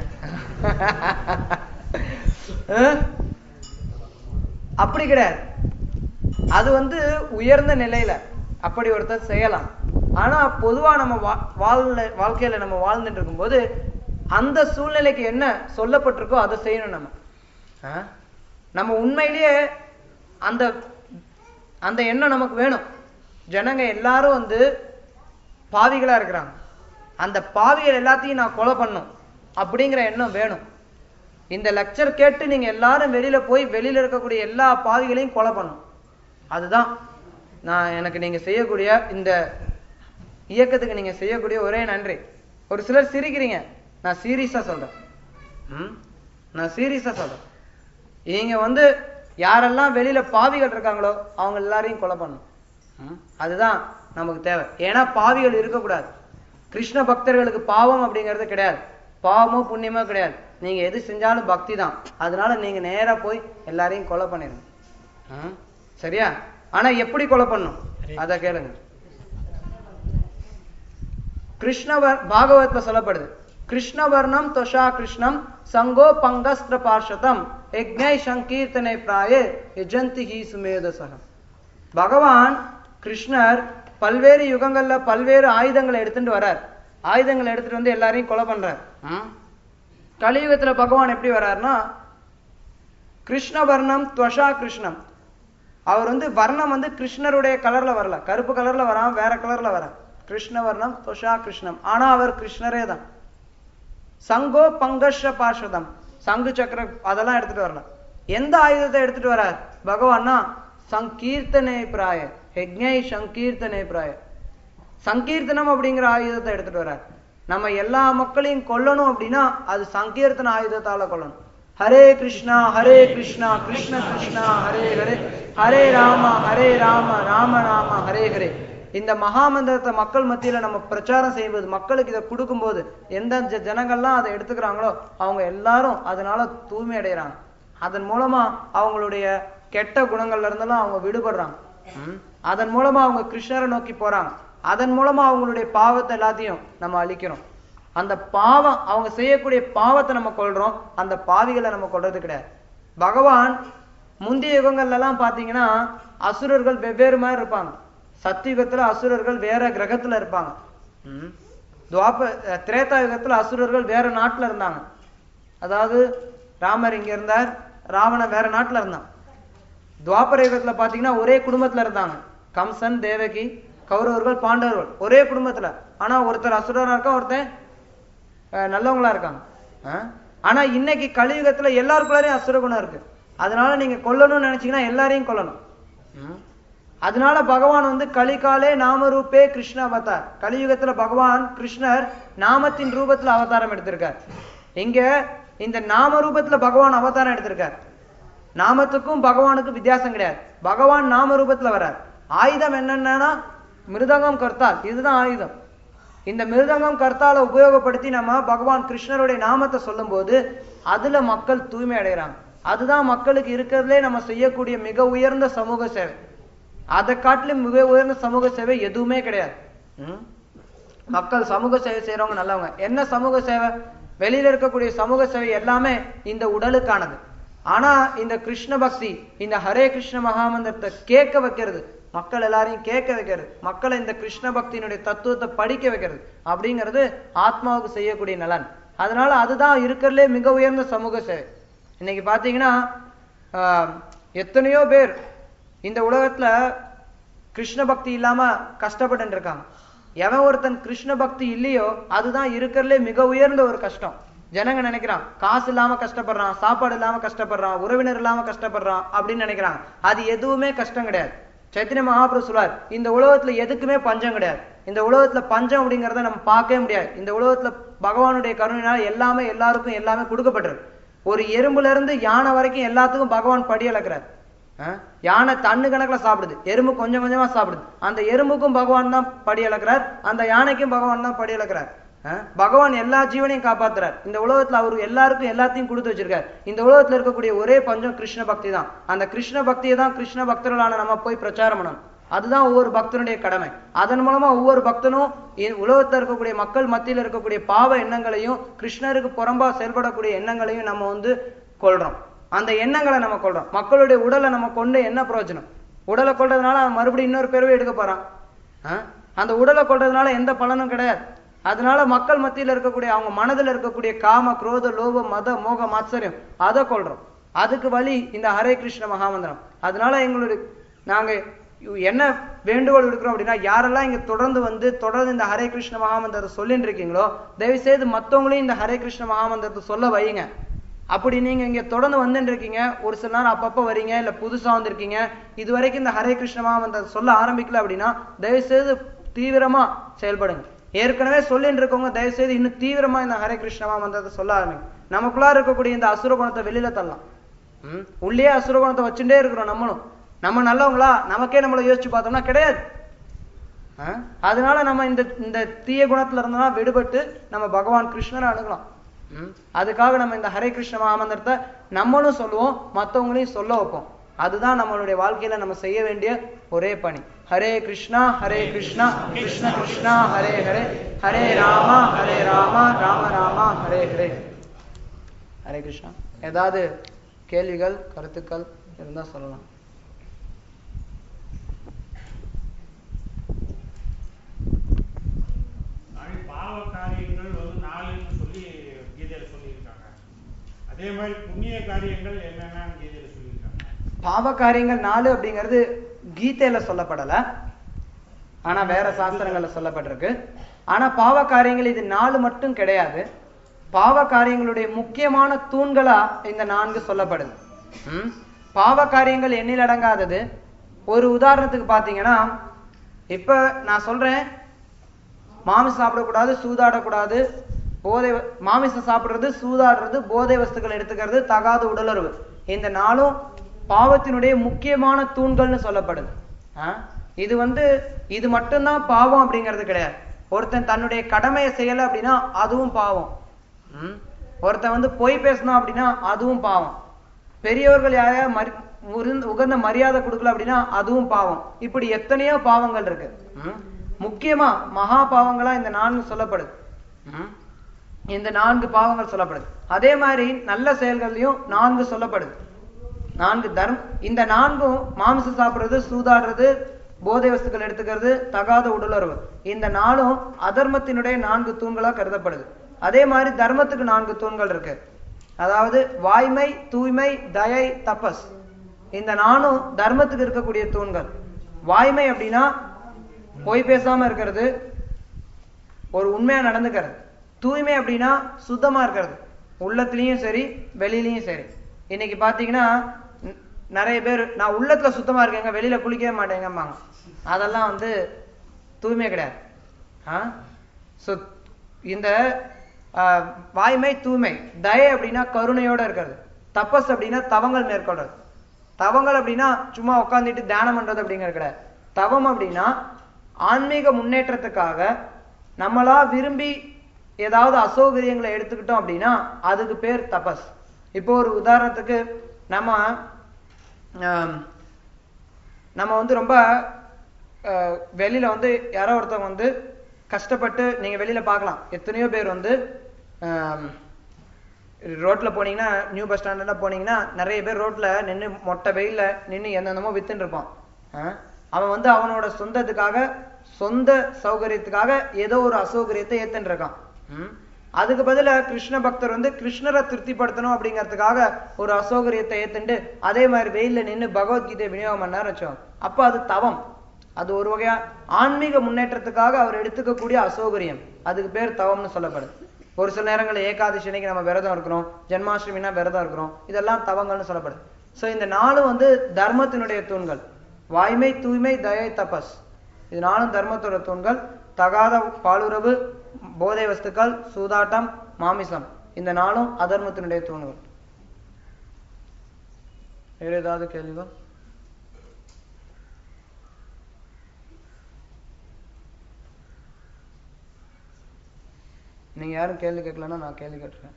ஆ? அப்படி கிடையாது அது வந்து உயர்ந்த நிலையில அப்படி ஒருத்தர் செய்யலாம் ஆனா பொதுவா நம்ம வா- வாழ்ல வாழ்க்கையில நம்ம வாழ்ந்துட்டு இருக்கும்போது அந்த சூழ்நிலைக்கு என்ன சொல்லப்பட்டிருக்கோ அதை செய்யணும் நம்ம ஆ? நம்ம உண்மையிலேயே அந்த அந்த எண்ணம் நமக்கு வேணும் ஜனங்க எல்லாரும் வந்து பாவிகளா இருக்கிறாங்க அந்த பாவிகள் எல்லாத்தையும் நான் கொலை பண்ணும் அப்படிங்கிற எண்ணம் வேணும் இந்த லெக்சர் கேட்டு நீங்க எல்லாரும் வெளியில போய் வெளியில இருக்கக்கூடிய எல்லா பாவிகளையும் கொலை பண்ணும் அதுதான் நான் எனக்கு நீங்க செய்யக்கூடிய இந்த இயக்கத்துக்கு நீங்க செய்யக்கூடிய ஒரே நன்றி ஒரு சிலர் சிரிக்கிறீங்க நான் சீரியஸா சொல்றேன் ம்? நான் சீரியஸா சொல்றேன் நீங்க வந்து யாரெல்லாம் வெளியில பாவிகள் இருக்காங்களோ அவங்க எல்லாரையும் கொலை பண்ணும் ம்? அதுதான் நமக்கு தேவை ஏன்னா பாவிகள் இருக்கக்கூடாது கிருஷ்ண பக்தர்களுக்கு பாவம் அப்படிங்கிறது கிடையாது பாவமோ புண்ணியமோ கிடையாது நீங்க எது செஞ்சாலும் பக்தி தான் அதனால நீங்க நேரா போய் எல்லாரையும் கொலை பண்ணிருங்க ம்? சரியா ஆனா எப்படி கொலை பண்ணும் அத கேளுங்க கிருஷ்ணவர் பாகவத்ல சொல்லப்படுது கிருஷ்ணவர்ணம் தொஷா கிருஷ்ணம் சங்கோ பங்கஸ்திர பார்ஷதம் யஜ்ஞை சங்கீர்த்தனை பிராய யஜந்தி ஹி சுமேதசகம் பகவான் கிருஷ்ணர் பல்வேறு யுகங்கள்ல பல்வேறு ஆயுதங்களை எடுத்துட்டு வரார் ஆயுதங்களை எடுத்துட்டு வந்து எல்லாரையும் கொலை பண்றார் ம்? கலியுகத்துல பகவான் எப்படி வர்றாருன்னா கிருஷ்ண வர்ணம் துவஷா கிருஷ்ணம் அவர் வந்து வர்ணம் வந்து கிருஷ்ணருடைய கலர்ல வரல கருப்பு கலர்ல வராம வேற கலர்ல வர கிருஷ்ண வர்ணம் துவஷா கிருஷ்ணம் ஆனா அவர் கிருஷ்ணரே தான் சங்கோ பங்கஷ பார்ஷதம் சங்கு சக்கர அதெல்லாம் எடுத்துட்டு வரல எந்த ஆயுதத்தை எடுத்துட்டு வரார் பகவான்னா சங்கீர்த்தனை பிராய யஜ்ஞை சங்கீர்த்தனை பிராய சங்கீர்த்தனம் அப்படிங்கிற ஆயுதத்தை எடுத்துட்டு வரார் நம்ம எல்லா மக்களையும் கொல்லணும் அப்படின்னா அது சங்கீர்த்தன ஆயுதத்தால கொல்லணும் ஹரே கிருஷ்ணா ஹரே கிருஷ்ணா கிருஷ்ண கிருஷ்ணா ஹரே ஹரே ஹரே ராம ஹரே ராம ராம ராம ஹரே ஹரே இந்த மகாமந்திரத்தை மக்கள் மத்தியில நம்ம பிரச்சாரம் செய்யும்போது மக்களுக்கு இதை கொடுக்கும்போது எந்த ஜ- ஜனங்கள்லாம் அதை எடுத்துக்கிறாங்களோ அவங்க எல்லாரும் அதனால தூய்மை அடைகிறாங்க அதன் மூலமா அவங்களுடைய கெட்ட குணங்கள்ல இருந்தெல்லாம் அவங்க விடுபடுறாங்க ம்? அதன் மூலமா அவங்க கிருஷ்ணரை நோக்கி போறாங்க அதன் மூலமா அவங்களுடைய பாவத்தை எல்லாத்தையும் நம்ம அழிக்கிறோம் அந்த பாவம் அவங்க செய்யக்கூடிய பாவத்தை நம்ம கொள்றோம் அந்த பாவிகளை நம்ம கொல்றது கிடையாது பகவான் முந்தைய யுகங்கள்ல எல்லாம் பாத்தீங்கன்னா அசுரர்கள் வெவ்வேறு மாதிரி இருப்பாங்க சத்தியுகத்துல அசுரர்கள் வேற கிரகத்துல இருப்பாங்க ம். துவாப அஹ் திரேதா யுகத்துல அசுரர்கள் வேற நாட்டுல இருந்தாங்க அதாவது ராமர் இங்க இருந்தார் ராவணன் வேற நாட்டுல இருந்தான் துவாபர யுகத்துல பாத்தீங்கன்னா ஒரே குடும்பத்துல இருந்தாங்க கம்சன் தேவகி கௌரவர்கள் பாண்டவர்கள் ஒரே குடும்பத்துல ஆனா ஒருத்தர் அசுரரா இருக்கான் ஒருத்தன் அஹ், நல்லவங்களா இருக்காங்க அஹ்? ஆனா இன்னைக்கு கலியுகத்துல எல்லாருக்குள்ளாரையும் அசுர குணம் இருக்கு அதனால நீங்க கொல்லணும்னு நினைச்சீங்கன்னா எல்லாரையும் கொல்லணும் ம்? அதனால பகவான் வந்து கலிகாலே நாமரூபே கிருஷ்ண அவதார் கலியுகத்துல பகவான் கிருஷ்ணர் நாமத்தின் ரூபத்துல அவதாரம் எடுத்திருக்கார் இங்க இந்த நாம ரூபத்துல பகவான் அவதாரம் எடுத்திருக்கார் நாமத்துக்கும் பகவானுக்கும் வித்தியாசம் கிடையாது பகவான் நாம ரூபத்துல வர்றார் ஆயுதம் என்னன்னா மிருதங்கம் கர்த்தால் இதுதான் ஆயுதம் இந்த மிருதங்கம் கர்த்தால உபயோகப்படுத்தி நம்ம பகவான் கிருஷ்ணருடைய நாமத்தை சொல்லும்போது அதுல மக்கள் தூய்மை அடைகிறாங்க அதுதான் மக்களுக்கு இருக்கிறதுலே நம்ம செய்யக்கூடிய மிக உயர்ந்த சமூக சேவை அதை காட்டிலும் மிக உயர்ந்த சமூக சேவை எதுவுமே கிடையாது ம்? மக்கள் சமூக சேவை செய்யறவங்க நல்லவங்க என்ன சமூக சேவை வெளியில இருக்கக்கூடிய சமூக சேவை எல்லாமே இந்த உடலுக்கானது ஆனா இந்த கிருஷ்ண பக்தி இந்த ஹரே கிருஷ்ண மகாமந்திரத்தை கேட்க வைக்கிறது மக்கள் எல்லாரையும் கேட்க வைக்கிறது மக்களை இந்த கிருஷ்ண பக்தியினுடைய தத்துவத்தை படிக்க வைக்கிறது அப்படிங்கிறது ஆத்மாவுக்கு செய்யக்கூடிய நலன் அதனால அதுதான் இருக்கிறதுலே மிக உயர்ந்த சமூக சேவை இன்னைக்கு பாத்தீங்கன்னா ஆஹ், எத்தனையோ பேர் இந்த உலகத்துல கிருஷ்ண பக்தி இல்லாம கஷ்டப்பட்டு இருக்காங்க எவன் ஒருத்தன் கிருஷ்ண பக்தி இல்லையோ அதுதான் இருக்கிறதுலே மிக உயர்ந்த ஒரு கஷ்டம் ஜனங்க நினைக்கிறான் காசு இல்லாம கஷ்டப்படுறான் சாப்பாடு இல்லாம கஷ்டப்படுறான் உறவினர் இல்லாம கஷ்டப்படுறான் அப்படின்னு நினைக்கிறாங்க அது எதுவுமே கஷ்டம் கிடையாது சைத்தன்ய மகாபிரபு சொல்றார் இந்த உலகத்துல எதுக்குமே பஞ்சம் கிடையாது இந்த உலகத்துல பஞ்சம் அப்படிங்கறத நம்ம பார்க்கவே முடியாது இந்த உலகத்துல பகவானுடைய கருணையினால எல்லாமே எல்லாருக்கும் எல்லாமே கொடுக்கப்பட்டிருக்கு ஒரு எறும்புல இருந்து யானை வரைக்கும் எல்லாத்துக்கும் பகவான் படி அளக்கிறார் அஹ் யானை தண்ணு கணக்குல சாப்பிடுது எறும்பு கொஞ்சம் கொஞ்சமா சாப்பிடுது அந்த எறும்புக்கும் பகவான் தான் படி அளக்கிறார் அந்த யானைக்கும் பகவான் தான் படி அளக்கிறார் அஹ் பகவான் எல்லா ஜீவனையும் காப்பாத்துறார் இந்த உலகத்துல அவரு எல்லாருக்கும் எல்லாத்தையும் கொடுத்து வச்சிருக்கார் இந்த உலகத்துல இருக்கக்கூடிய ஒரே பஞ்சம் கிருஷ்ண பக்தி தான் அந்த கிருஷ்ண பக்தியை தான் கிருஷ்ண பக்தர்களான நம்ம போய் பிரச்சாரம் பண்ணணும் அதுதான் ஒவ்வொரு பக்தனுடைய கடமை அதன் மூலமா ஒவ்வொரு பக்தனும் இ- உலகத்துல இருக்கக்கூடிய மக்கள் மத்தியில இருக்கக்கூடிய பாவ எண்ணங்களையும் கிருஷ்ணருக்கு புறம்பா செயல்படக்கூடிய எண்ணங்களையும் நம்ம வந்து கொள்றோம் அந்த எண்ணங்களை நம்ம கொள்றோம் மக்களுடைய உடலை நம்ம கொண்டு என்ன பிரயோஜனம் உடலை கொள்றதுனால அவன் மறுபடியும் இன்னொரு பிறவி எடுக்க போறான் ஆ? அந்த உடலை கொள்றதுனால எந்த பலனும் கிடையாது அதனால மக்கள் மத்தியில இருக்கக்கூடிய அவங்க மனதுல இருக்கக்கூடிய காம குரோத லோப மத மோக மாத்சரியம் அதை கொள்றோம் அதுக்கு வழி இந்த ஹரே கிருஷ்ண மகாமந்திரம் அதனால எங்களுடைய நாங்க என்ன வேண்டுகோள் விடுக்கிறோம் அப்படின்னா யாரெல்லாம் இங்க தொடர்ந்து வந்து தொடர்ந்து இந்த ஹரே கிருஷ்ண மகாமந்திரத்தை சொல்லிட்டு இருக்கீங்களோ தயவு செய்து மத்தவங்களையும் இந்த ஹரே கிருஷ்ண மகாமந்திரத்தை சொல்ல வையுங்க அப்படி நீங்க இங்க தொடர்ந்து வந்துட்டு இருக்கீங்க ஒரு சில நேரம் அப்பப்ப வரீங்க இல்ல புதுசா வந்திருக்கீங்க இது வரைக்கும் இந்த ஹரே கிருஷ்ண மகாமந்திரத்தை சொல்ல ஆரம்பிக்கல அப்படின்னா தயவு செய்து தீவிரமா செயல்படுங்க ஏற்கனவே சொல்லிட்டு இருக்கவங்க தயவு செய்து இன்னும் தீவிரமா இந்த ஹரே கிருஷ்ண மகாமந்திரத்தை சொல்ல ஆரம்பிங்க நமக்குள்ளா இருக்கக்கூடிய இந்த அசுர குணத்தை வெளியில தள்ளலாம் ம்? உள்ளே அசுர குணத்தை வச்சுட்டே இருக்கிறோம் நம்மளும் நம்ம நல்லவங்களா நமக்கே நம்மளை யோசிச்சு பார்த்தோம்னா கிடையாது ஆ? அதனால நம்ம இந்த இந்த தீய குணத்துல இருந்தோம்னா விடுபட்டு நம்ம பகவான் கிருஷ்ணரை அணுகலாம் ம்? அதுக்காக நம்ம இந்த ஹரே கிருஷ்ண மகாமந்திரத்தை நம்மளும் சொல்லுவோம் மத்தவங்களையும் சொல்ல வைப்போம் அதுதான் நம்மளுடைய வாழ்க்கையில நம்ம செய்ய வேண்டிய ஒரே பணி ஹரே கிருஷ்ணா ஹரே கிருஷ்ணா கிருஷ்ண கிருஷ்ணா ஹரே ஹரே ஹரே ராமா ஹரே ராமா ராம ராமா ஹரே ஹரே ஹரே கிருஷ்ணா ஏதாவது கேள்விகள் கருத்துக்கள் இருந்தா சொல்லலாம் நாளை பாவ காரியங்கள் வந்து நாலுன்னு சொல்லி கீதையில சொல்லியிருக்காங்க அதே மாதிரி புண்ணிய காரியங்கள் என்னென்னு கீதையில சொல்லியிருக்காங்க பாவ காரியங்கள் நாலு அப்படிங்கிறது கீதையில சொல்லப்படல ஆனா வேற சாஸ்திரங்கள்ல சொல்லப்பட்டிருக்கு ஆனா பாவ காரியங்கள் இது நாலு மட்டும் கிடையாது பாவ காரியங்களுடைய முக்கியமான தூண்களா இந்த நான்கு சொல்லப்படுது ம்? பாவ காரியங்கள் எண்ணில் அடங்காதது ஒரு உதாரணத்துக்கு பாத்தீங்கன்னா இப்ப நான் சொல்றேன் மாமிசம் சாப்பிடக்கூடாது சூதாடக்கூடாது போதை வ- மாமிசம் சாப்பிடுறது சூதாடுறது போதை வஸ்துக்கள் எடுத்துக்கிறது தகாத உடலுறவு இந்த நாளும் பாவத்தினுடைய முக்கியமான தூண்கள்னு சொல்லப்படுது ஆ? இது வந்து இது மட்டும்தான் பாவம் அப்படிங்கிறது கிடையாது ஒருத்தன் தன்னுடைய கடமையை செய்யல அப்படின்னா அதுவும் பாவம் ம்? ஒருத்தன் வந்து பொய் பேசணும் அப்படின்னா அதுவும் பாவம் பெரியவர்கள் யாரையாவது மரி உருந்து- உகந்த மரியாதை கொடுக்கல அப்படின்னா அதுவும் பாவம் இப்படி எத்தனையோ பாவங்கள் இருக்கு ம்? முக்கியமா மகா பாவங்களா இந்த நான்கு சொல்லப்படுது ம்? இந்த நான்கு பாவங்கள் சொல்லப்படுது அதே மாதிரி நல்ல செயல்கள்லயும் நான்கு சொல்லப்படுது நான்கு தர்ம இந்த நான்கும் மாமிசம் சாப்பிடுறது சூதாடுறது போதை வஸ்துக்கள் எடுத்துக்கிறது தகாத உடலுறவு இந்த நாளும் அதர்மத்தினுடைய நான்கு தூண்களா கருதப்படுது அதே மாதிரி தர்மத்துக்கு நான்கு தூண்கள் இருக்கு அதாவது வாய்மை தூய்மை தயை தபஸ் இந்த நானும் தர்மத்துக்கு இருக்கக்கூடிய தூண்கள் வாய்மை அப்படின்னா பொய் பேசாம இருக்கிறது ஒரு உண்மையா நடந்துக்கிறது தூய்மை அப்படின்னா சுத்தமா இருக்கிறது உள்ளத்துலயும் சரி வெளியிலயும் சரி இன்னைக்கு பாத்தீங்கன்னா ந- நிறைய பேர் நான் உள்ளத்துல சுத்தமா இருக்கேங்க வெளியில குளிக்கவே மாட்டேங்கம்பாங்க அதெல்லாம் வந்து தூய்மை கிடையாது ஆ ஸோ இந்த ஆஹ், வாய்மை தூய்மை தயை அப்படின்னா கருணையோட இருக்கிறது தபஸ் அப்படின்னா தவங்கள் மேற்கொள்றது தவங்கள் அப்படின்னா சும்மா உட்காந்துட்டு தியானம் பண்றது அப்படிங்கிறது கிடையாது தவம் அப்படின்னா ஆன்மீக முன்னேற்றத்துக்காக நம்மளா விரும்பி ஏதாவது அசௌகரியங்களை எடுத்துக்கிட்டோம் அப்படின்னா அதுக்கு பேர் தபஸ் இப்போ ஒரு உதாரணத்துக்கு நம்ம ஆம், நம்ம வந்து ரொம்ப அஹ், வெளியில வந்து யாரோ ஒருத்தவங்க வந்து கஷ்டப்பட்டு நீங்க வெளியில பார்க்கலாம் எத்தனையோ பேர் வந்து ஆம், ரோட்ல போனீங்கன்னா நியூ பஸ் ஸ்டாண்ட்ல போனீங்கன்னா நிறைய பேர் ரோட்ல நின்னு மொட்டை வெயில்ல நின்னு என்னென்னமோ வித்துன்னு இருப்பான் ஆ? அவன் வந்து அவனோட சொந்தத்துக்காக சொந்த சௌகரியத்துக்காக ஏதோ ஒரு அசௌகரியத்தை ஏத்துன்னு இருக்கான் ம்? அதுக்கு பதிலா கிருஷ்ண பக்தர் வந்து கிருஷ்ணரை திருப்திப்படுத்தணும் அப்படிங்கிறதுக்காக ஒரு அசௌகரியத்தை ஏத்துண்டு அதே மாதிரி வெயில்ல நின்னு பகவத்கீதை விநியோகம் பண்ணாரு வச்சோம் அப்ப அது தவம் அது ஒரு வகையா ஆன்மீக முன்னேற்றத்துக்காக அவர் எடுத்துக்கக்கூடிய அசௌகரியம் அதுக்கு பேர் தவம்னு சொல்லப்படுது ஒரு சில நேரங்களில் ஏகாதசி அன்னைக்கு நம்ம விரதம் இருக்கிறோம் ஜென்மாஷ்டமினா விரதம் இருக்கிறோம் இதெல்லாம் தவங்கள்னு சொல்லப்படுது சோ இந்த நாளும் வந்து தர்மத்தினுடைய தூண்கள் வாய்மை தூய்மை தயை தபஸ் இது நாளும் தர்மத்தோட தூண்கள் தகாத பாலுறவு போதை வஸ்துக்கள் சூதாட்டம் மாமிசம் இந்த நாளும் அதர்மத்தினுடைய தூண்கள் வேற ஏதாவது கேள்விகள் நீங்க யாரும் கேள்வி கேட்கலன்னா நான் கேள்வி கேட்டுருக்கேன்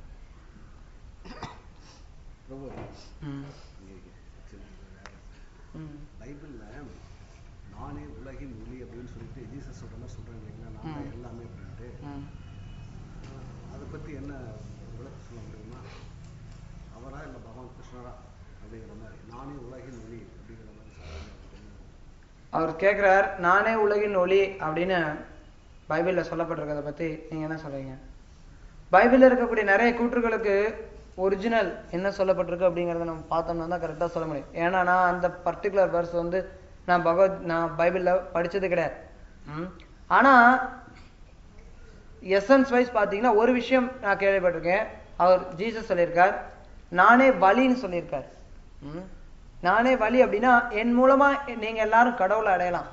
பிரபு ம் இங்கே ம் பைபிள்ல நானே உலகின் ஒளி அப்படின்னு சொல்லிட்டு ஜீசஸ் சொல்ற மாதிரி சொல்றாங்க இல்லைங்களா நான் தான் ம். எல்லாமே அப்படின்ட்டு ம் ஆஹ் அதை பத்தி என்ன விளக்கம் சொல்ல முடியுமா அவரா இல்ல பகவான் கிருஷ்ணரா அப்படிங்கிற மாதிரி நானே உலகின் ஒளி அப்படிங்கிற மாதிரி சொல்றாங்க அவர் கேட்குறார் நானே உலகின் ஒளி அப்படின்னு பைபிளில் சொல்லப்பட்டிருக்கிறத பற்றி நீங்கள் என்ன சொல்றீங்க பைபிளில் இருக்கக்கூடிய நிறைய கூற்றுகளுக்கு ஒரிஜினல் என்ன சொல்லப்பட்டிருக்கு அப்படிங்கிறத நம்ம பார்த்தோம்னா தான் கரெக்டாக சொல்ல முடியும் ஏன்னா நான் அந்த பர்டிகுலர் verse வந்து நான் பகவத் நான் பைபிளில் படிச்சது கிடையாது ம் ஆனால் எசன்ஸ் வைஸ் பார்த்தீங்கன்னா ஒரு விஷயம் நான் கேள்விப்பட்டிருக்கேன் அவர் ஜீசஸ் சொல்லியிருக்கார் நானே வழின்னு சொல்லியிருக்கார் ம். நானே வழி அப்படின்னா என் மூலமா நீங்க எல்லாரும் கடவுளை அடையலாம்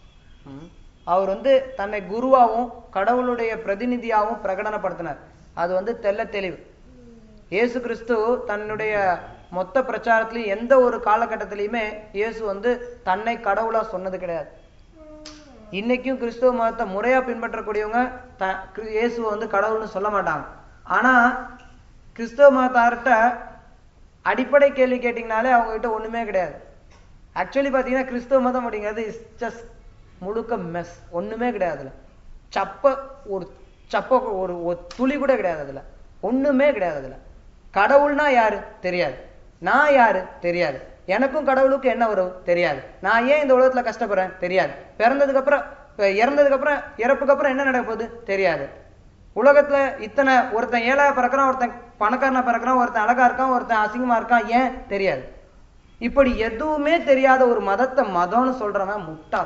ம். அவர் வந்து தன்னை குருவாவும் கடவுளுடைய பிரதிநிதியாகவும் பிரகடனப்படுத்தினார் அது வந்து தெள்ள தெளிவு இயேசு கிறிஸ்து தன்னுடைய மொத்த பிரச்சாரத்திலையும் எந்த ஒரு காலகட்டத்திலையுமே இயேசு வந்து தன்னை கடவுளா சொன்னது கிடையாது இன்னைக்கும் கிறிஸ்துவ மதத்தை முறையா பின்பற்றக்கூடியவங்க த கிரி- இயேசுவை வந்து கடவுள்னு சொல்ல மாட்டாங்க ஆனா கிறிஸ்துவ மதத்தார்கிட்ட அடிப்படை கேள்வி கேட்டிங்கனாலே அவங்க கிட்ட ஒண்ணுமே கிடையாது ஆக்சுவலி பாத்தீங்கன்னா கிறிஸ்துவ மதம் அப்படிங்கிறது இஸ் ஜஸ்ட் முழுக்க மெஸ் ஒண்ணுமே கிடையாது அதுல சப்ப ஒரு சப்ப ஒரு ஒரு துளி கூட கிடையாது அதுல ஒண்ணுமே கிடையாது அதுல கடவுள்னா யாரு தெரியாது நான் யாரு தெரியாது எனக்கும் கடவுளுக்கும் என்ன உறவு தெரியாது நான் ஏன் இந்த உலகத்துல கஷ்டப்படுறேன் தெரியாது பிறந்ததுக்கு அப்புறம் இப்ப இறந்ததுக்கு அப்புறம் இறப்புக்கு அப்புறம் என்ன நடக்க போகுது தெரியாது உலகத்துல இத்தனை ஒருத்தன் ஏழையா பிறக்கிறான் ஒருத்தன் பணக்காரனா பிறக்கிறான் ஒருத்தன் அழகா இருக்கான் ஒருத்தன் அசிங்கமா இருக்கான் ஏன் தெரியாது இப்படி எதுவுமே தெரியாத ஒரு மதத்தை மதம்னு சொல்றவன் முட்டாள்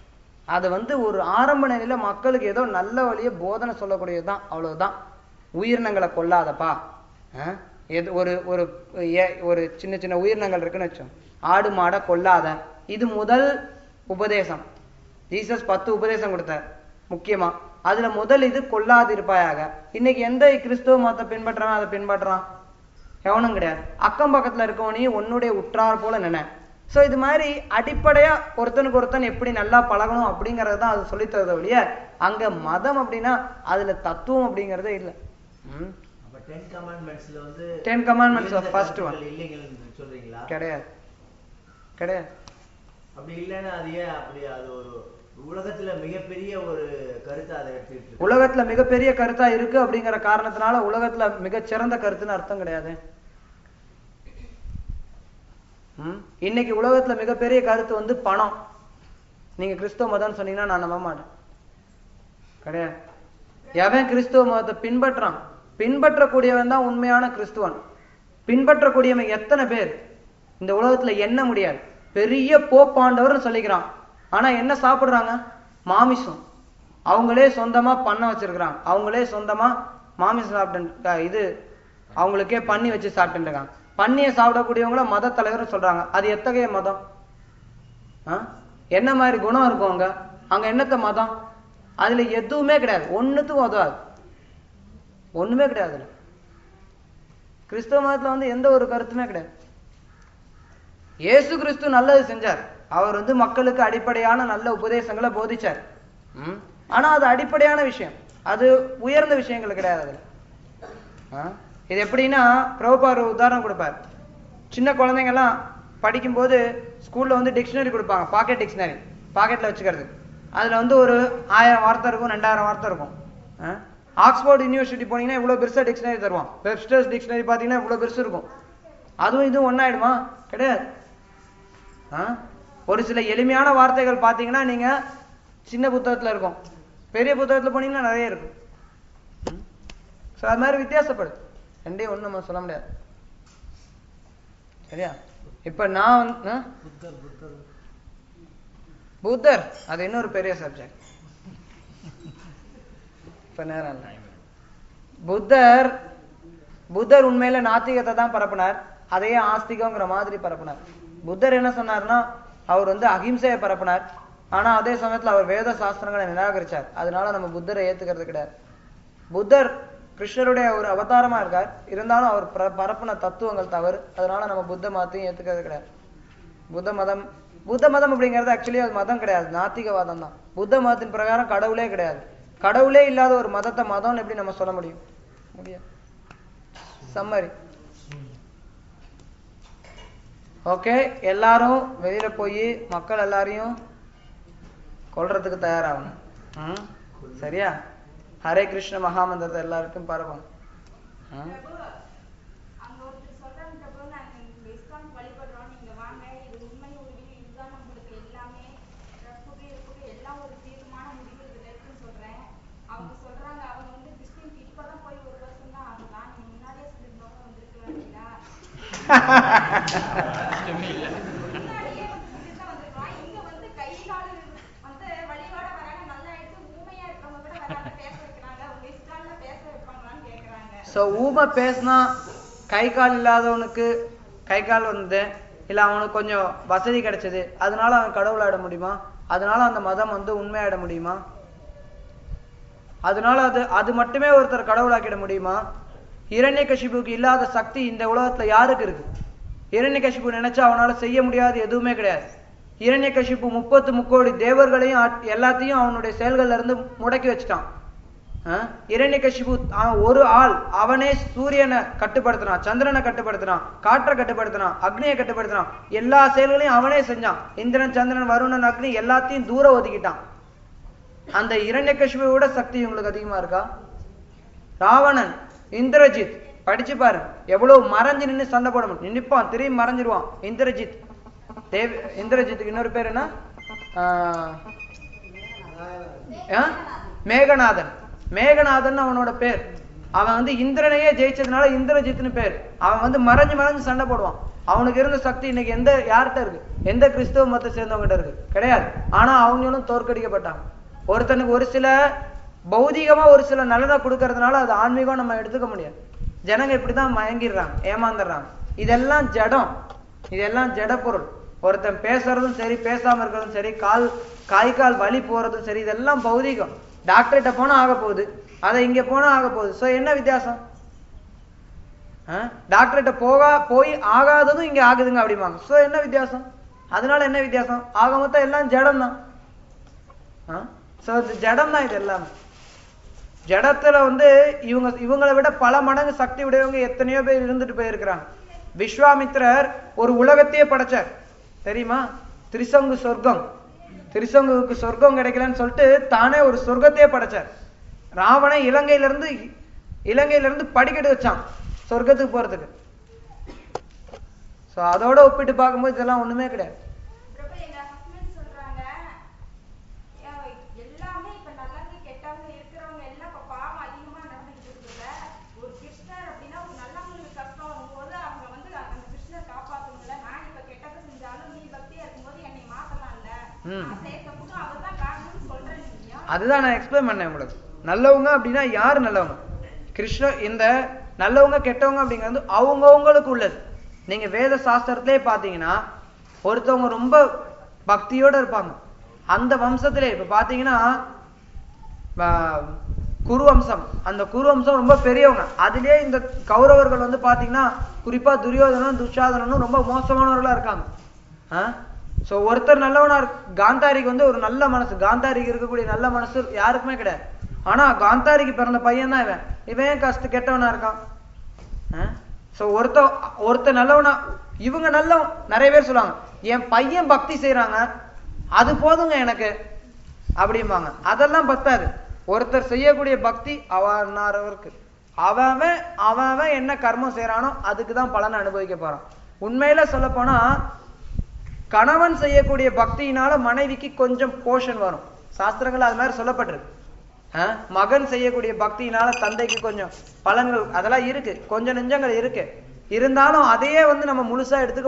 அது வந்து ஒரு ஆரம்ப நிலையில மக்களுக்கு ஏதோ நல்ல வழியை போதனை சொல்லக்கூடியதுதான் அவ்வளவுதான் உயிரினங்களை கொல்லாதப்பா அஹ், எது ஒரு ஒரு ஏ- ஒரு சின்ன சின்ன உயிரினங்கள் இருக்குன்னு வச்சோம் ஆடு மாடை கொல்லாத இது முதல் உபதேசம் ஜீசஸ் பத்து உபதேசம் கொடுத்தார் முக்கியமா அதுல முதல் இது கொல்லாதிருப்பாயாக இன்னைக்கு எந்த கிறிஸ்துவ மதத்தை பின்பற்றுறான் அதை பின்பற்றுறான் எவனும் கிடையாது அக்கம் பக்கத்துல இருக்கவனையும் உன்னுடைய உற்றார் போல நினை சோ இது மாதிரி அடிப்படையா ஒருத்தனுக்கு ஒருத்தன் எப்படி நல்லா பழகணும் அப்படிங்கறது தான் அது சொல்லித் தரத ஒழிய அங்க மதம் அப்படின்னா அதுல தத்துவம் அப்படிங்கறதே இல்ல ம் அப்ப டென் கமாண்ட்மெண்ட்ஸ்ல வந்து Ten commandments of இருந்த first one. கருத்துக்கள் இல்லைங்கன்னு சொல்றீங்களா கிடையாது கிடையாது அப்படி இல்லைன்னா அது ஏன் அப்படி அது ஒரு உலகத்துல மிகப்பெரிய ஒரு கருத்தை அதை எடுத்துக்கிட்டு இருக்கு. உலகத்துல மிகப்பெரிய கருத்தா இருக்கு அப்படிங்கிற காரணத்தினால உலகத்துல மிகச்சிறந்த கருத்துன்னு அர்த்தம் கிடையாது ம்? இன்னைக்கு உலகத்துல மிகப்பெரிய கருத்து வந்து பணம் நீங்க கிறிஸ்தவ மதம்னு சொன்னீங்கன்னா நான் நம்ப மாட்டேன் கிடையாது எவன் கிறிஸ்துவ மதத்தை பின்பற்றான் பின்பற்றக்கூடியவன் தான் உண்மையான கிறிஸ்துவன் பின்பற்றக்கூடியவன் எத்தனை பேர் இந்த உலகத்துல எண்ண முடியாது பெரிய போப்பாண்டவர்னு சொல்லிக்கிறான் ஆனா என்ன சாப்பிடுறாங்க மாமிசம் அவங்களே சொந்தமா பண்ண வச்சிருக்கிறாங்க அவங்களே சொந்தமா மாமிசம் சாப்பிட்டு இது அவங்களுக்கே பண்ணி வச்சு சாப்பிட்டு இருக்காங்க பண்ணியை சாப்பிடக்கூடியவங்கள மத தலைவர் சொல்றாங்க அது எத்தகைய மதம் ஆ? என்ன மாதிரி குணம் இருக்கும் அங்க அங்க என்னத்த மதம் அதுல எதுவுமே கிடையாது ஒண்ணுத்துக்கும் உதவாது ஒண்ணுமே கிடையாது அதுல. கிறிஸ்தவ மதத்துல வந்து எந்த ஒரு கருத்துமே கிடையாது இயேசு கிறிஸ்து நல்லது செஞ்சார் அவர் வந்து மக்களுக்கு அடிப்படையான நல்ல உபதேசங்களை போதிச்சார் ம்? ஆனா அது அடிப்படையான விஷயம் அது உயர்ந்த விஷயங்கள் கிடையாது அதுல ஆ? இது எப்படின்னா பிரபுபார் ஒரு உதாரணம் கொடுப்பார் சின்ன குழந்தைங்க எல்லாம் படிக்கும்போது ஸ்கூல்ல வந்து டிக்ஷனரி கொடுப்பாங்க பாக்கெட் டிக்ஷனரி பாக்கெட்ல வச்சுக்கிறது அதுல வந்து ஒரு ஆயிரம் வார்த்தை இருக்கும் ரெண்டாயிரம் வார்த்தை இருக்கும் ஆ? ஆக்ஸ்போர்ட் யூனிவர்சிட்டி போனீங்கன்னா இவ்வளவு பெருசா டிக்ஷனரி தருவான் வெப்ஸ்டர்ஸ் டிக்ஷனரி பாத்தீங்கன்னா இவ்வளவு பெருசு இருக்கும் அதுவும் இதுவும் ஒன்னாயிடுமா கிடையாது ஆ? ஒரு சில எளிமையான வார்த்தைகள் பார்த்தீங்கன்னா நீங்க சின்ன புத்தகத்துல இருக்கும் பெரிய புத்தகத்துல போனீங்கன்னா நிறைய இருக்கும் ஸோ அது மாதிரி வித்தியாசப்படும் ரெண்டையும் ஒண்ணு நம்ம சொல்ல முடியாது சரியா இப்ப நான் வந்து ஆ? புத்தர் அது இன்னொரு பெரிய சப்ஜெக்ட் இப்ப நேரம் இல்லை புத்தர் புத்தர் உண்மையில நாத்திகத்தை தான் பரப்புனார் அதையே ஆஸ்திகங்கிற மாதிரி பரப்புனார் புத்தர் என்ன சொன்னார்னா அவர் வந்து அகிம்சையை பரப்புனார் ஆனா அதே சமயத்துல அவர் வேத சாஸ்திரங்களை நிராகரிச்சார் அதனால நம்ம புத்தரை ஏத்துக்கிறது கிடையாது புத்தர் கிருஷ்ணருடைய ஒரு அவதாரமா இருக்கார் இருந்தாலும் அவர் பர- பரப்புன தத்துவங்கள் தவறு அதனால நம்ம புத்த மதத்தையும் ஏத்துக்கிறது கிடையாது புத்த மதம் புத்த மதம் அப்படிங்கிறது ஆக்சுவலி அது மதம் கிடையாது நாத்திகவாதம் தான் புத்த மதத்தின் பிரகாரம் கடவுளே கிடையாது கடவுளே இல்லாத ஒரு மதத்தை மதம்னு எப்படி நம்ம சொல்ல முடியும் முடியாது சம்மரி ஓகே எல்லாரும் வெளியில போய் மக்கள் எல்லாரையும் கொல்றதுக்கு தயாராகணும் ம்? சரியா ஹரே கிருஷ்ண மகாமந்திரத்தை எல்லாருக்கும் பரவும் ம்? பிரபு, அங்க ஒருத்தர் சொல்றாங்க பிரபு, நாங்க இந்த இஸ்கான் வழிபடுறோம், நீங்க வாங்க, இது உண்மை உருவில் இதுதான் நம்மளுக்கு எல்லாமே, ரப்புக்கு, இறப்புக்கு எல்லாம் ஒரு தீர்மான முடிவு இதுல இருக்குன்னு சொல்றேன். அவங்க சொல்றாங்க, அவங்க வந்து கிறிஸ்டியனுக்கு இப்பதான் போய் ஒரு வருஷம் தான் ஆகுதான். நீங்க முன்னாடியே சொல்லியிருந்தவங்க வந்திருக்கலாம் இல்லையா? முன்னாடியே வந்து சொல்லிட்டுதான் வந்திருக்கலாம். இங்க வந்து கை கால் வந்து வழியோட வராங்க, நல்லா எடுத்து ஊமையா இருக்கவங்க கூட வராங்க, பேச வைக்கிறாங்க. அவங்க இஸ்கான்ல பேச வைப்பாங்களான்னு கேக்குறாங்க ஸோ ஊமை பேசினா கை கால் இல்லாதவனுக்கு கை கால் வந்தது இல்லை அவனுக்கு கொஞ்சம் வசதி கிடைச்சது அதனால அவன் கடவுளாயிட முடியுமா அதனால அந்த மதம் வந்து உண்மையாயிட முடியுமா அதனால அது அது மட்டுமே ஒருத்தர் கடவுளாக்கிட முடியுமா இரண்யகசிபுக்கு இல்லாத சக்தி இந்த உலகத்துல யாருக்கு இருக்கு இரண்யகசிபு நினைச்சா அவனால செய்ய முடியாது எதுவுமே கிடையாது இரண்யகசிபு முப்பத்து முக்கோடி தேவர்களையும் ஆட்- எல்லாத்தையும் அவனுடைய செயல்கள்ல இருந்து முடக்கி வச்சுட்டான் இரண்யகசிபு அவன் ஒரு ஆள் அவனே சூரியனை கட்டுப்படுத்தினான் சந்திரனை கட்டுப்படுத்தினான் காற்றை கட்டுப்படுத்தினான் அக்னியை கட்டுப்படுத்தினான் எல்லா செயல்களையும் அவனே செஞ்சான் இந்திரன் சந்திரன் வருணன் அக்னி எல்லாத்தையும் தூர ஒதுக்கிட்டான் அந்த இரண்யகசிபுவோட சக்தி உங்களுக்கு அதிகமா இருக்கா ராவணன் இந்திரஜித் படிச்சு பாரு எவ்வளவு மறைஞ்சு நின்னு சண்டை போட முடியும் நிப்பான் திரும்பி மறைஞ்சிருவான் இந்திரஜித் தேவ் இந்திரஜித்துக்கு இன்னொரு பேர் என்ன ஆஹ், ஆ? மேகநாதன் மேகநாதன் அவனோட பேர் அவன் வந்து இந்திரனையே ஜெயிச்சதுனால இந்திரஜித்னு பேர் அவன் வந்து மறைஞ்சு மறைஞ்சு சண்டை போடுவான் அவனுக்கு இருந்த சக்தி இன்னைக்கு எந்த யார்கிட்ட இருக்கு எந்த கிறிஸ்தவ மதத்தை சேர்ந்தவங்கிட்ட இருக்கு கிடையாது ஆனா அவங்களும் தோற்கடிக்கப்பட்டாங்க ஒருத்தனுக்கு ஒரு சில பௌதிகமா ஒரு சில நலனை கொடுக்கறதுனால அது ஆன்மீகம் நம்ம எடுத்துக்க முடியாது ஜனங்க இப்படிதான் மயங்கிடுறாங்க ஏமாந்துடுறாங்க இதெல்லாம் ஜடம் இதெல்லாம் ஜட பொருள் ஒருத்தன் பேசுறதும் சரி பேசாம இருக்கிறதும் சரி கால் காய் கால் வலி போறதும் சரி இதெல்லாம் பௌதிகம் டாக்டர்கிட்ட போனா ஆக போகுது அதை இங்க போனா ஆக போகுது சோ என்ன வித்தியாசம் டாக்டர்கிட்ட போகா போய் ஆகாததும் இங்க ஆகுதுங்க அப்படிம்பாங்க சோ என்ன வித்தியாசம் அதனால என்ன வித்தியாசம் ஆக மொத்தம் எல்லாம் ஜடம் தான் சோ இது ஜடம் தான் இது எல்லாமே ஜடத்துல வந்து இவங்க இவங்களை விட பல மடங்கு சக்தி உடையவங்க எத்தனையோ பேர் இருந்துட்டு போயிருக்கிறாங்க விஸ்வாமித்திரர் ஒரு உலகத்தையே படைச்சார் தெரியுமா திரிசங்கு சொர்க்கம் திரிசங்குக்கு சொர்க்கம் கிடைக்கலன்னு சொல்லிட்டு தானே ஒரு சொர்க்கத்தையே படைச்சார் ராவணன் இலங்கையில இருந்து இலங்கையில இருந்து படிக்கட்டு வச்சான் சொர்க்கத்துக்கு போறதுக்கு சோ அதோட ஒப்பிட்டு பார்க்கும்போது இதெல்லாம் ஒண்ணுமே கிடையாது பிரபு எங்க ஹஸ்பண்ட் சொல்றாங்க "ஏ- எல்லாமே இப்ப நல்லவங்க கெட்டவங்க இருக்கிறவங்க எல்லாம் இப்ப பாவம் அதிகமா நடந்துகிட்டு இருக்குல்ல ஒரு கிருஷ்ணர் அப்படின்னா ஒரு நல்லவங்களுக்கு கஷ்டம் போது அவங்க வந்து அந்த கிருஷ்ணர் காப்பாத்துங்கல்ல நான் இப்ப கெட்டதை செஞ்சாலும் நீ பக்தியா இருக்கும்போது என்னை மாத்தலாம்ல ம். நான் சேர்த்தப்புக்கு அவர் தான் காரணம்னு சொல்றேன் இல்லையா அதுதான் நான் எக்ஸ்பிளைன் பண்ணேன் உங்களுக்கு நல்லவங்க அப்படின்னா யார் நல்லவங்க கிருஷ்ண இந்த நல்லவங்க கெட்டவங்க அப்படிங்கிறது அவங்கவங்களுக்கு உள்ளது நீங்க வேத சாஸ்திரத்திலே பாத்தீங்கன்னா ஒருத்தவங்க ரொம்ப பக்தியோட இருப்பாங்க அந்த வம்சத்திலே இப்ப பாத்தீங்கன்னா ஆஹ், குரு வம்சம் அந்த குரு வம்சம் ரொம்ப பெரியவங்க அதிலே இந்த கௌரவர்கள் வந்து பாத்தீங்கன்னா குறிப்பா துரியோதனனும் துஷாதனனும் ரொம்ப மோசமானவர்களா இருக்காங்க சோ ஒருத்தர் நல்லவனா இருக்கு காந்தாரிக்கு வந்து ஒரு நல்ல மனசு காந்தாரிக்கு இருக்கக்கூடிய நல்ல மனசு யாருக்குமே கிடையாது ஆனா காந்தாரிக்கு பிறந்த பையன் தான் இவன் இவன் ஏன் கஷ்ட கெட்டவனா இருக்கான் சோ ஒருத்த ஒருத்த நல்லவனா இவங்க நல்ல நிறைய பேர் சொல்லுவாங்க என் பையன் பக்தி செய்றாங்க அது போதுங்க எனக்கு அப்படிம்பாங்க அதெல்லாம் பத்தாது ஒருத்தர் செய்யக்கூடிய பக்தி அவனாரவருக்கு அவன் அவன் அவன் என்ன கர்மம் செய்யறானோ அதுக்கு தான் பலனை அனுபவிக்க போறான் உண்மையில சொல்ல போனா கணவன் செய்யக்கூடிய பக்தியினால மனைவிக்கு கொஞ்சம் போஷன் வரும் சாஸ்திரங்கள் அது மாதிரி சொல்லப்பட்டிருக்கு ஆஹ் மகன் செய்யக்கூடிய பக்தியினால தந்தைக்கு கொஞ்சம் பலன்கள் அதெல்லாம் இருக்கு கொஞ்சம் நெஞ்சங்கள் இருக்கு இருந்தாலும் அதையே வந்து நம்ம முழுசா எடுத்துக்க